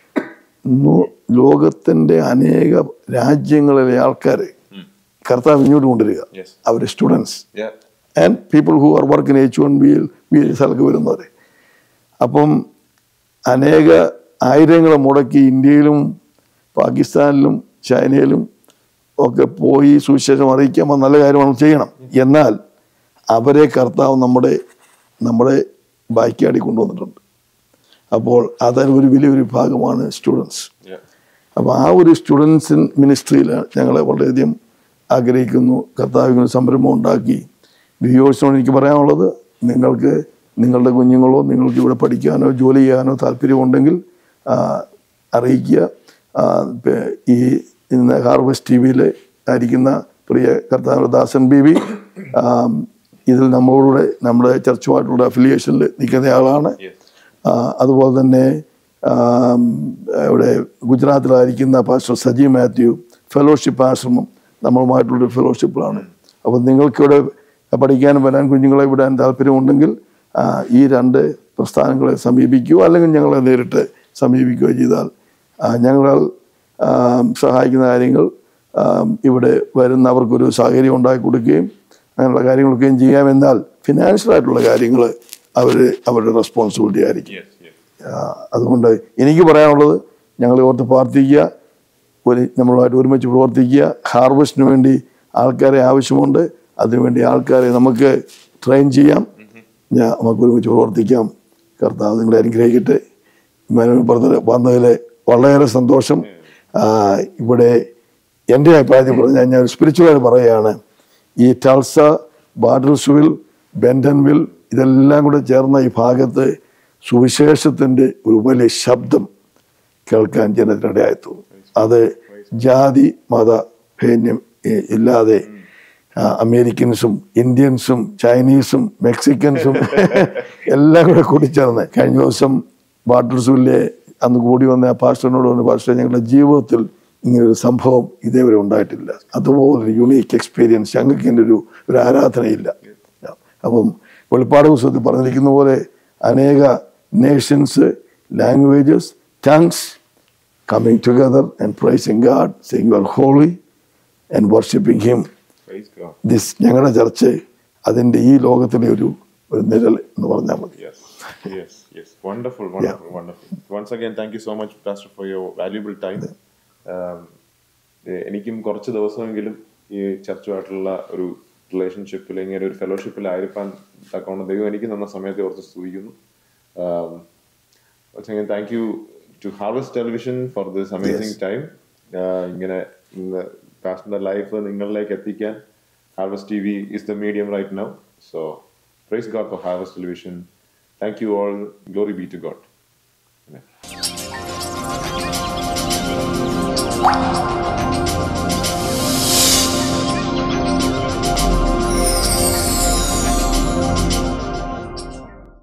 നൂ- ലോകത്തിന്റെ അനേക രാജ്യങ്ങളിലെ ആൾക്കാരെ കർത്താവ് ഇങ്ങോട്ട് കൊണ്ടുവരിക Yes. അവരുടെ students Yeah. And people who are work in H one B L B L സ്ഥലത്ത് വരുന്നവർ അപ്പം അനേക ആയിരങ്ങൾ മുടക്കി ഇന്ത്യയിലും പാകിസ്ഥാനിലും ചൈനയിലും ഒക്കെ പോയി സുവിശേഷം അറിയിക്കാൻ നല്ല കാര്യമാണ് ചെയ്യണം എന്നാൽ അവരെ കർത്താവ് നമ്മുടെ നമ്മുടെ ബാക്കിയാടി കൊണ്ടുവന്നിട്ടുണ്ട് അപ്പോൾ അതൊരു ഒരു വലിയൊരു ഭാഗമാണ് സ്റ്റുഡൻസ് Yeah. അപ്പോൾ ആ ഒരു സ്റ്റുഡൻസ് മിനിസ്ട്രിയിൽ ഞങ്ങളെ വളരെയധികം ആഗ്രഹിക്കുന്നു കർത്താവ് ഇങ്ങനെ സംരംഭം ഉണ്ടാക്കി വ്യൂവേഴ്സിനോട് എനിക്ക് പറയാനുള്ളത് നിങ്ങൾക്ക് നിങ്ങളുടെ കുഞ്ഞുങ്ങളോ നിങ്ങൾക്ക് ഇവിടെ പഠിക്കാനോ ജോലി ചെയ്യാനോ താല്പര്യമുണ്ടെങ്കിൽ ആ, അറിയിക്കുക ആ, പേ- ഈ ഇന്ന് ഹാർവസ്റ്റ് ടി വിയിൽ ആയിരിക്കുന്ന പ്രിയ കർത്താവ് ദാസൻ ബി വി ഇതിൽ നമ്മളോട് നമ്മുടെ ചർച്ചുമായിട്ടുള്ള അഫിലിയേഷനിൽ നിൽക്കുന്ന ആളാണ് Yes. ആ, അതുപോലെ തന്നെ ആം, ഇവിടെ ഗുജറാത്തിലായിരിക്കുന്ന പാസ്റ്റർ സജി മാത്യു ഫെലോഷിപ്പ് ആശ്രമം നമ്മളുമായിട്ടുള്ളൊരു ഫെലോഷിപ്പിലാണ് അപ്പോൾ നിങ്ങൾക്കിവിടെ പഠിക്കാനും വരാൻ കുഞ്ഞുങ്ങളെ വിടാൻ താല്പര്യമുണ്ടെങ്കിൽ ആ, ഈ രണ്ട് പ്രസ്ഥാനങ്ങളെ സമീപിക്കുകയോ അല്ലെങ്കിൽ ഞങ്ങളെ നേരിട്ട് സമീപിക്കുകയോ ചെയ്താൽ ആ, ഞങ്ങൾ ആം, സഹായിക്കുന്ന കാര്യങ്ങൾ ആം, ഇവിടെ വരുന്ന അവർക്കൊരു സാഹചര്യം ഉണ്ടാക്കി കൊടുക്കുകയും അങ്ങനെയുള്ള കാര്യങ്ങളൊക്കെയും ചെയ്യാമെന്നാൽ ഫിനാൻഷ്യലായിട്ടുള്ള കാര്യങ്ങൾ അവർ അവരുടെ റെസ്പോൺസിബിലിറ്റി ആയിരിക്കും Yes. Yes. ആ, അതുകൊണ്ട് എനിക്ക് പറയാനുള്ളത് ഞങ്ങൾ ഓർത്ത് പ്രാർത്ഥിക്കുക ഒരു നമ്മളുമായിട്ട് ഒരുമിച്ച് പ്രവർത്തിക്കുക ഹാർവസ്റ്റിന് വേണ്ടി ആൾക്കാരെ ആവശ്യമുണ്ട് അതിനുവേണ്ടി ആൾക്കാരെ നമുക്ക് ട്രെയിൻ ചെയ്യാം ഞാൻ നമുക്ക് ഒരുമിച്ച് പ്രവർത്തിക്കാം കർത്താവ് നിങ്ങളെ അനുഗ്രഹിക്കട്ടെ ബ്രദർ വന്നതിൽ വളരെ സന്തോഷം ആ, ഇവിടെ എൻ്റെ അഭിപ്രായത്തിൽ പറഞ്ഞാൽ ഞാൻ സ്പിരിച്വലായിട്ട് പറയുകയാണ് ഈ ടൾസ ബാർഡൽസ്വിൽ ബെൻഡൻവിൽ ഇതെല്ലാം കൂടെ ചേർന്ന ഈ ഭാഗത്ത് സുവിശേഷത്തിൻ്റെ ഒരു വലിയ ശബ്ദം കേൾക്കാൻ ജനത്തിനിടയായി അത് ജാതി മത ഭേന്യം ഏ- ഇല്ലാതെ ആ, അമേരിക്കൻസും ഇന്ത്യൻസും ചൈനീസും മെക്സിക്കൻസും എല്ലാം കൂടെ കൂടിച്ചേർന്ന് കഴിഞ്ഞ ദിവസം വാട്ടർസൂലിലെ അന്ന് കൂടി വന്ന ആ പാസ്റ്ററിനോട് പറഞ്ഞു പാസ്റ്റർ ഞങ്ങളുടെ ജീവിതത്തിൽ ഇങ്ങനൊരു സംഭവം ഇതേവരെ ഉണ്ടായിട്ടില്ല അതുപോലെ യുണീക്ക് എക്സ്പീരിയൻസ് ഞങ്ങൾക്ക് ഇതിൻ്റെ ഒരു ഒരു ആരാധനയില്ല അപ്പം വെളിപ്പാട് പുസ്തകത്തിൽ പറഞ്ഞിരിക്കുന്ന പോലെ അനേക nations languages tongues coming together and praising God saying you are holy and worshipping him Praise God. This ഞങ്ങളുടെ ചർച്ച് അതിൻ്റെ ഈ ലോകത്തിലെ ഒരു ഒരു നിഴൽ എന്ന് പറഞ്ഞാൽ മതി Yes, yes, yes. Wonderful, wonderful, wonderful. Once again, thank you so much, Pastor, for your valuable time. Um, ഏഹ് എനിക്കും കുറച്ച് ദിവസമെങ്കിലും ഈ ചർച്ചുമായിട്ടുള്ള ഒരു റിലേഷൻഷിപ്പിൽ ഇങ്ങനെ ഒരു ഫെലോഷിപ്പിലായിരിക്കാൻ തക്കവണ്ണം ദൈവം എനിക്ക് തന്ന സമയത്തെ ഓർത്ത് സ്തുതിക്കുന്നു thank you to Harvest Television for this amazing time ഇങ്ങനെ പാസ്റ്റിന്റെ ലൈഫ് നിങ്ങളിലേക്ക് എത്തിക്കാൻ Harvest T V is the medium right now so praise God for Harvest Television thank you all glory be to God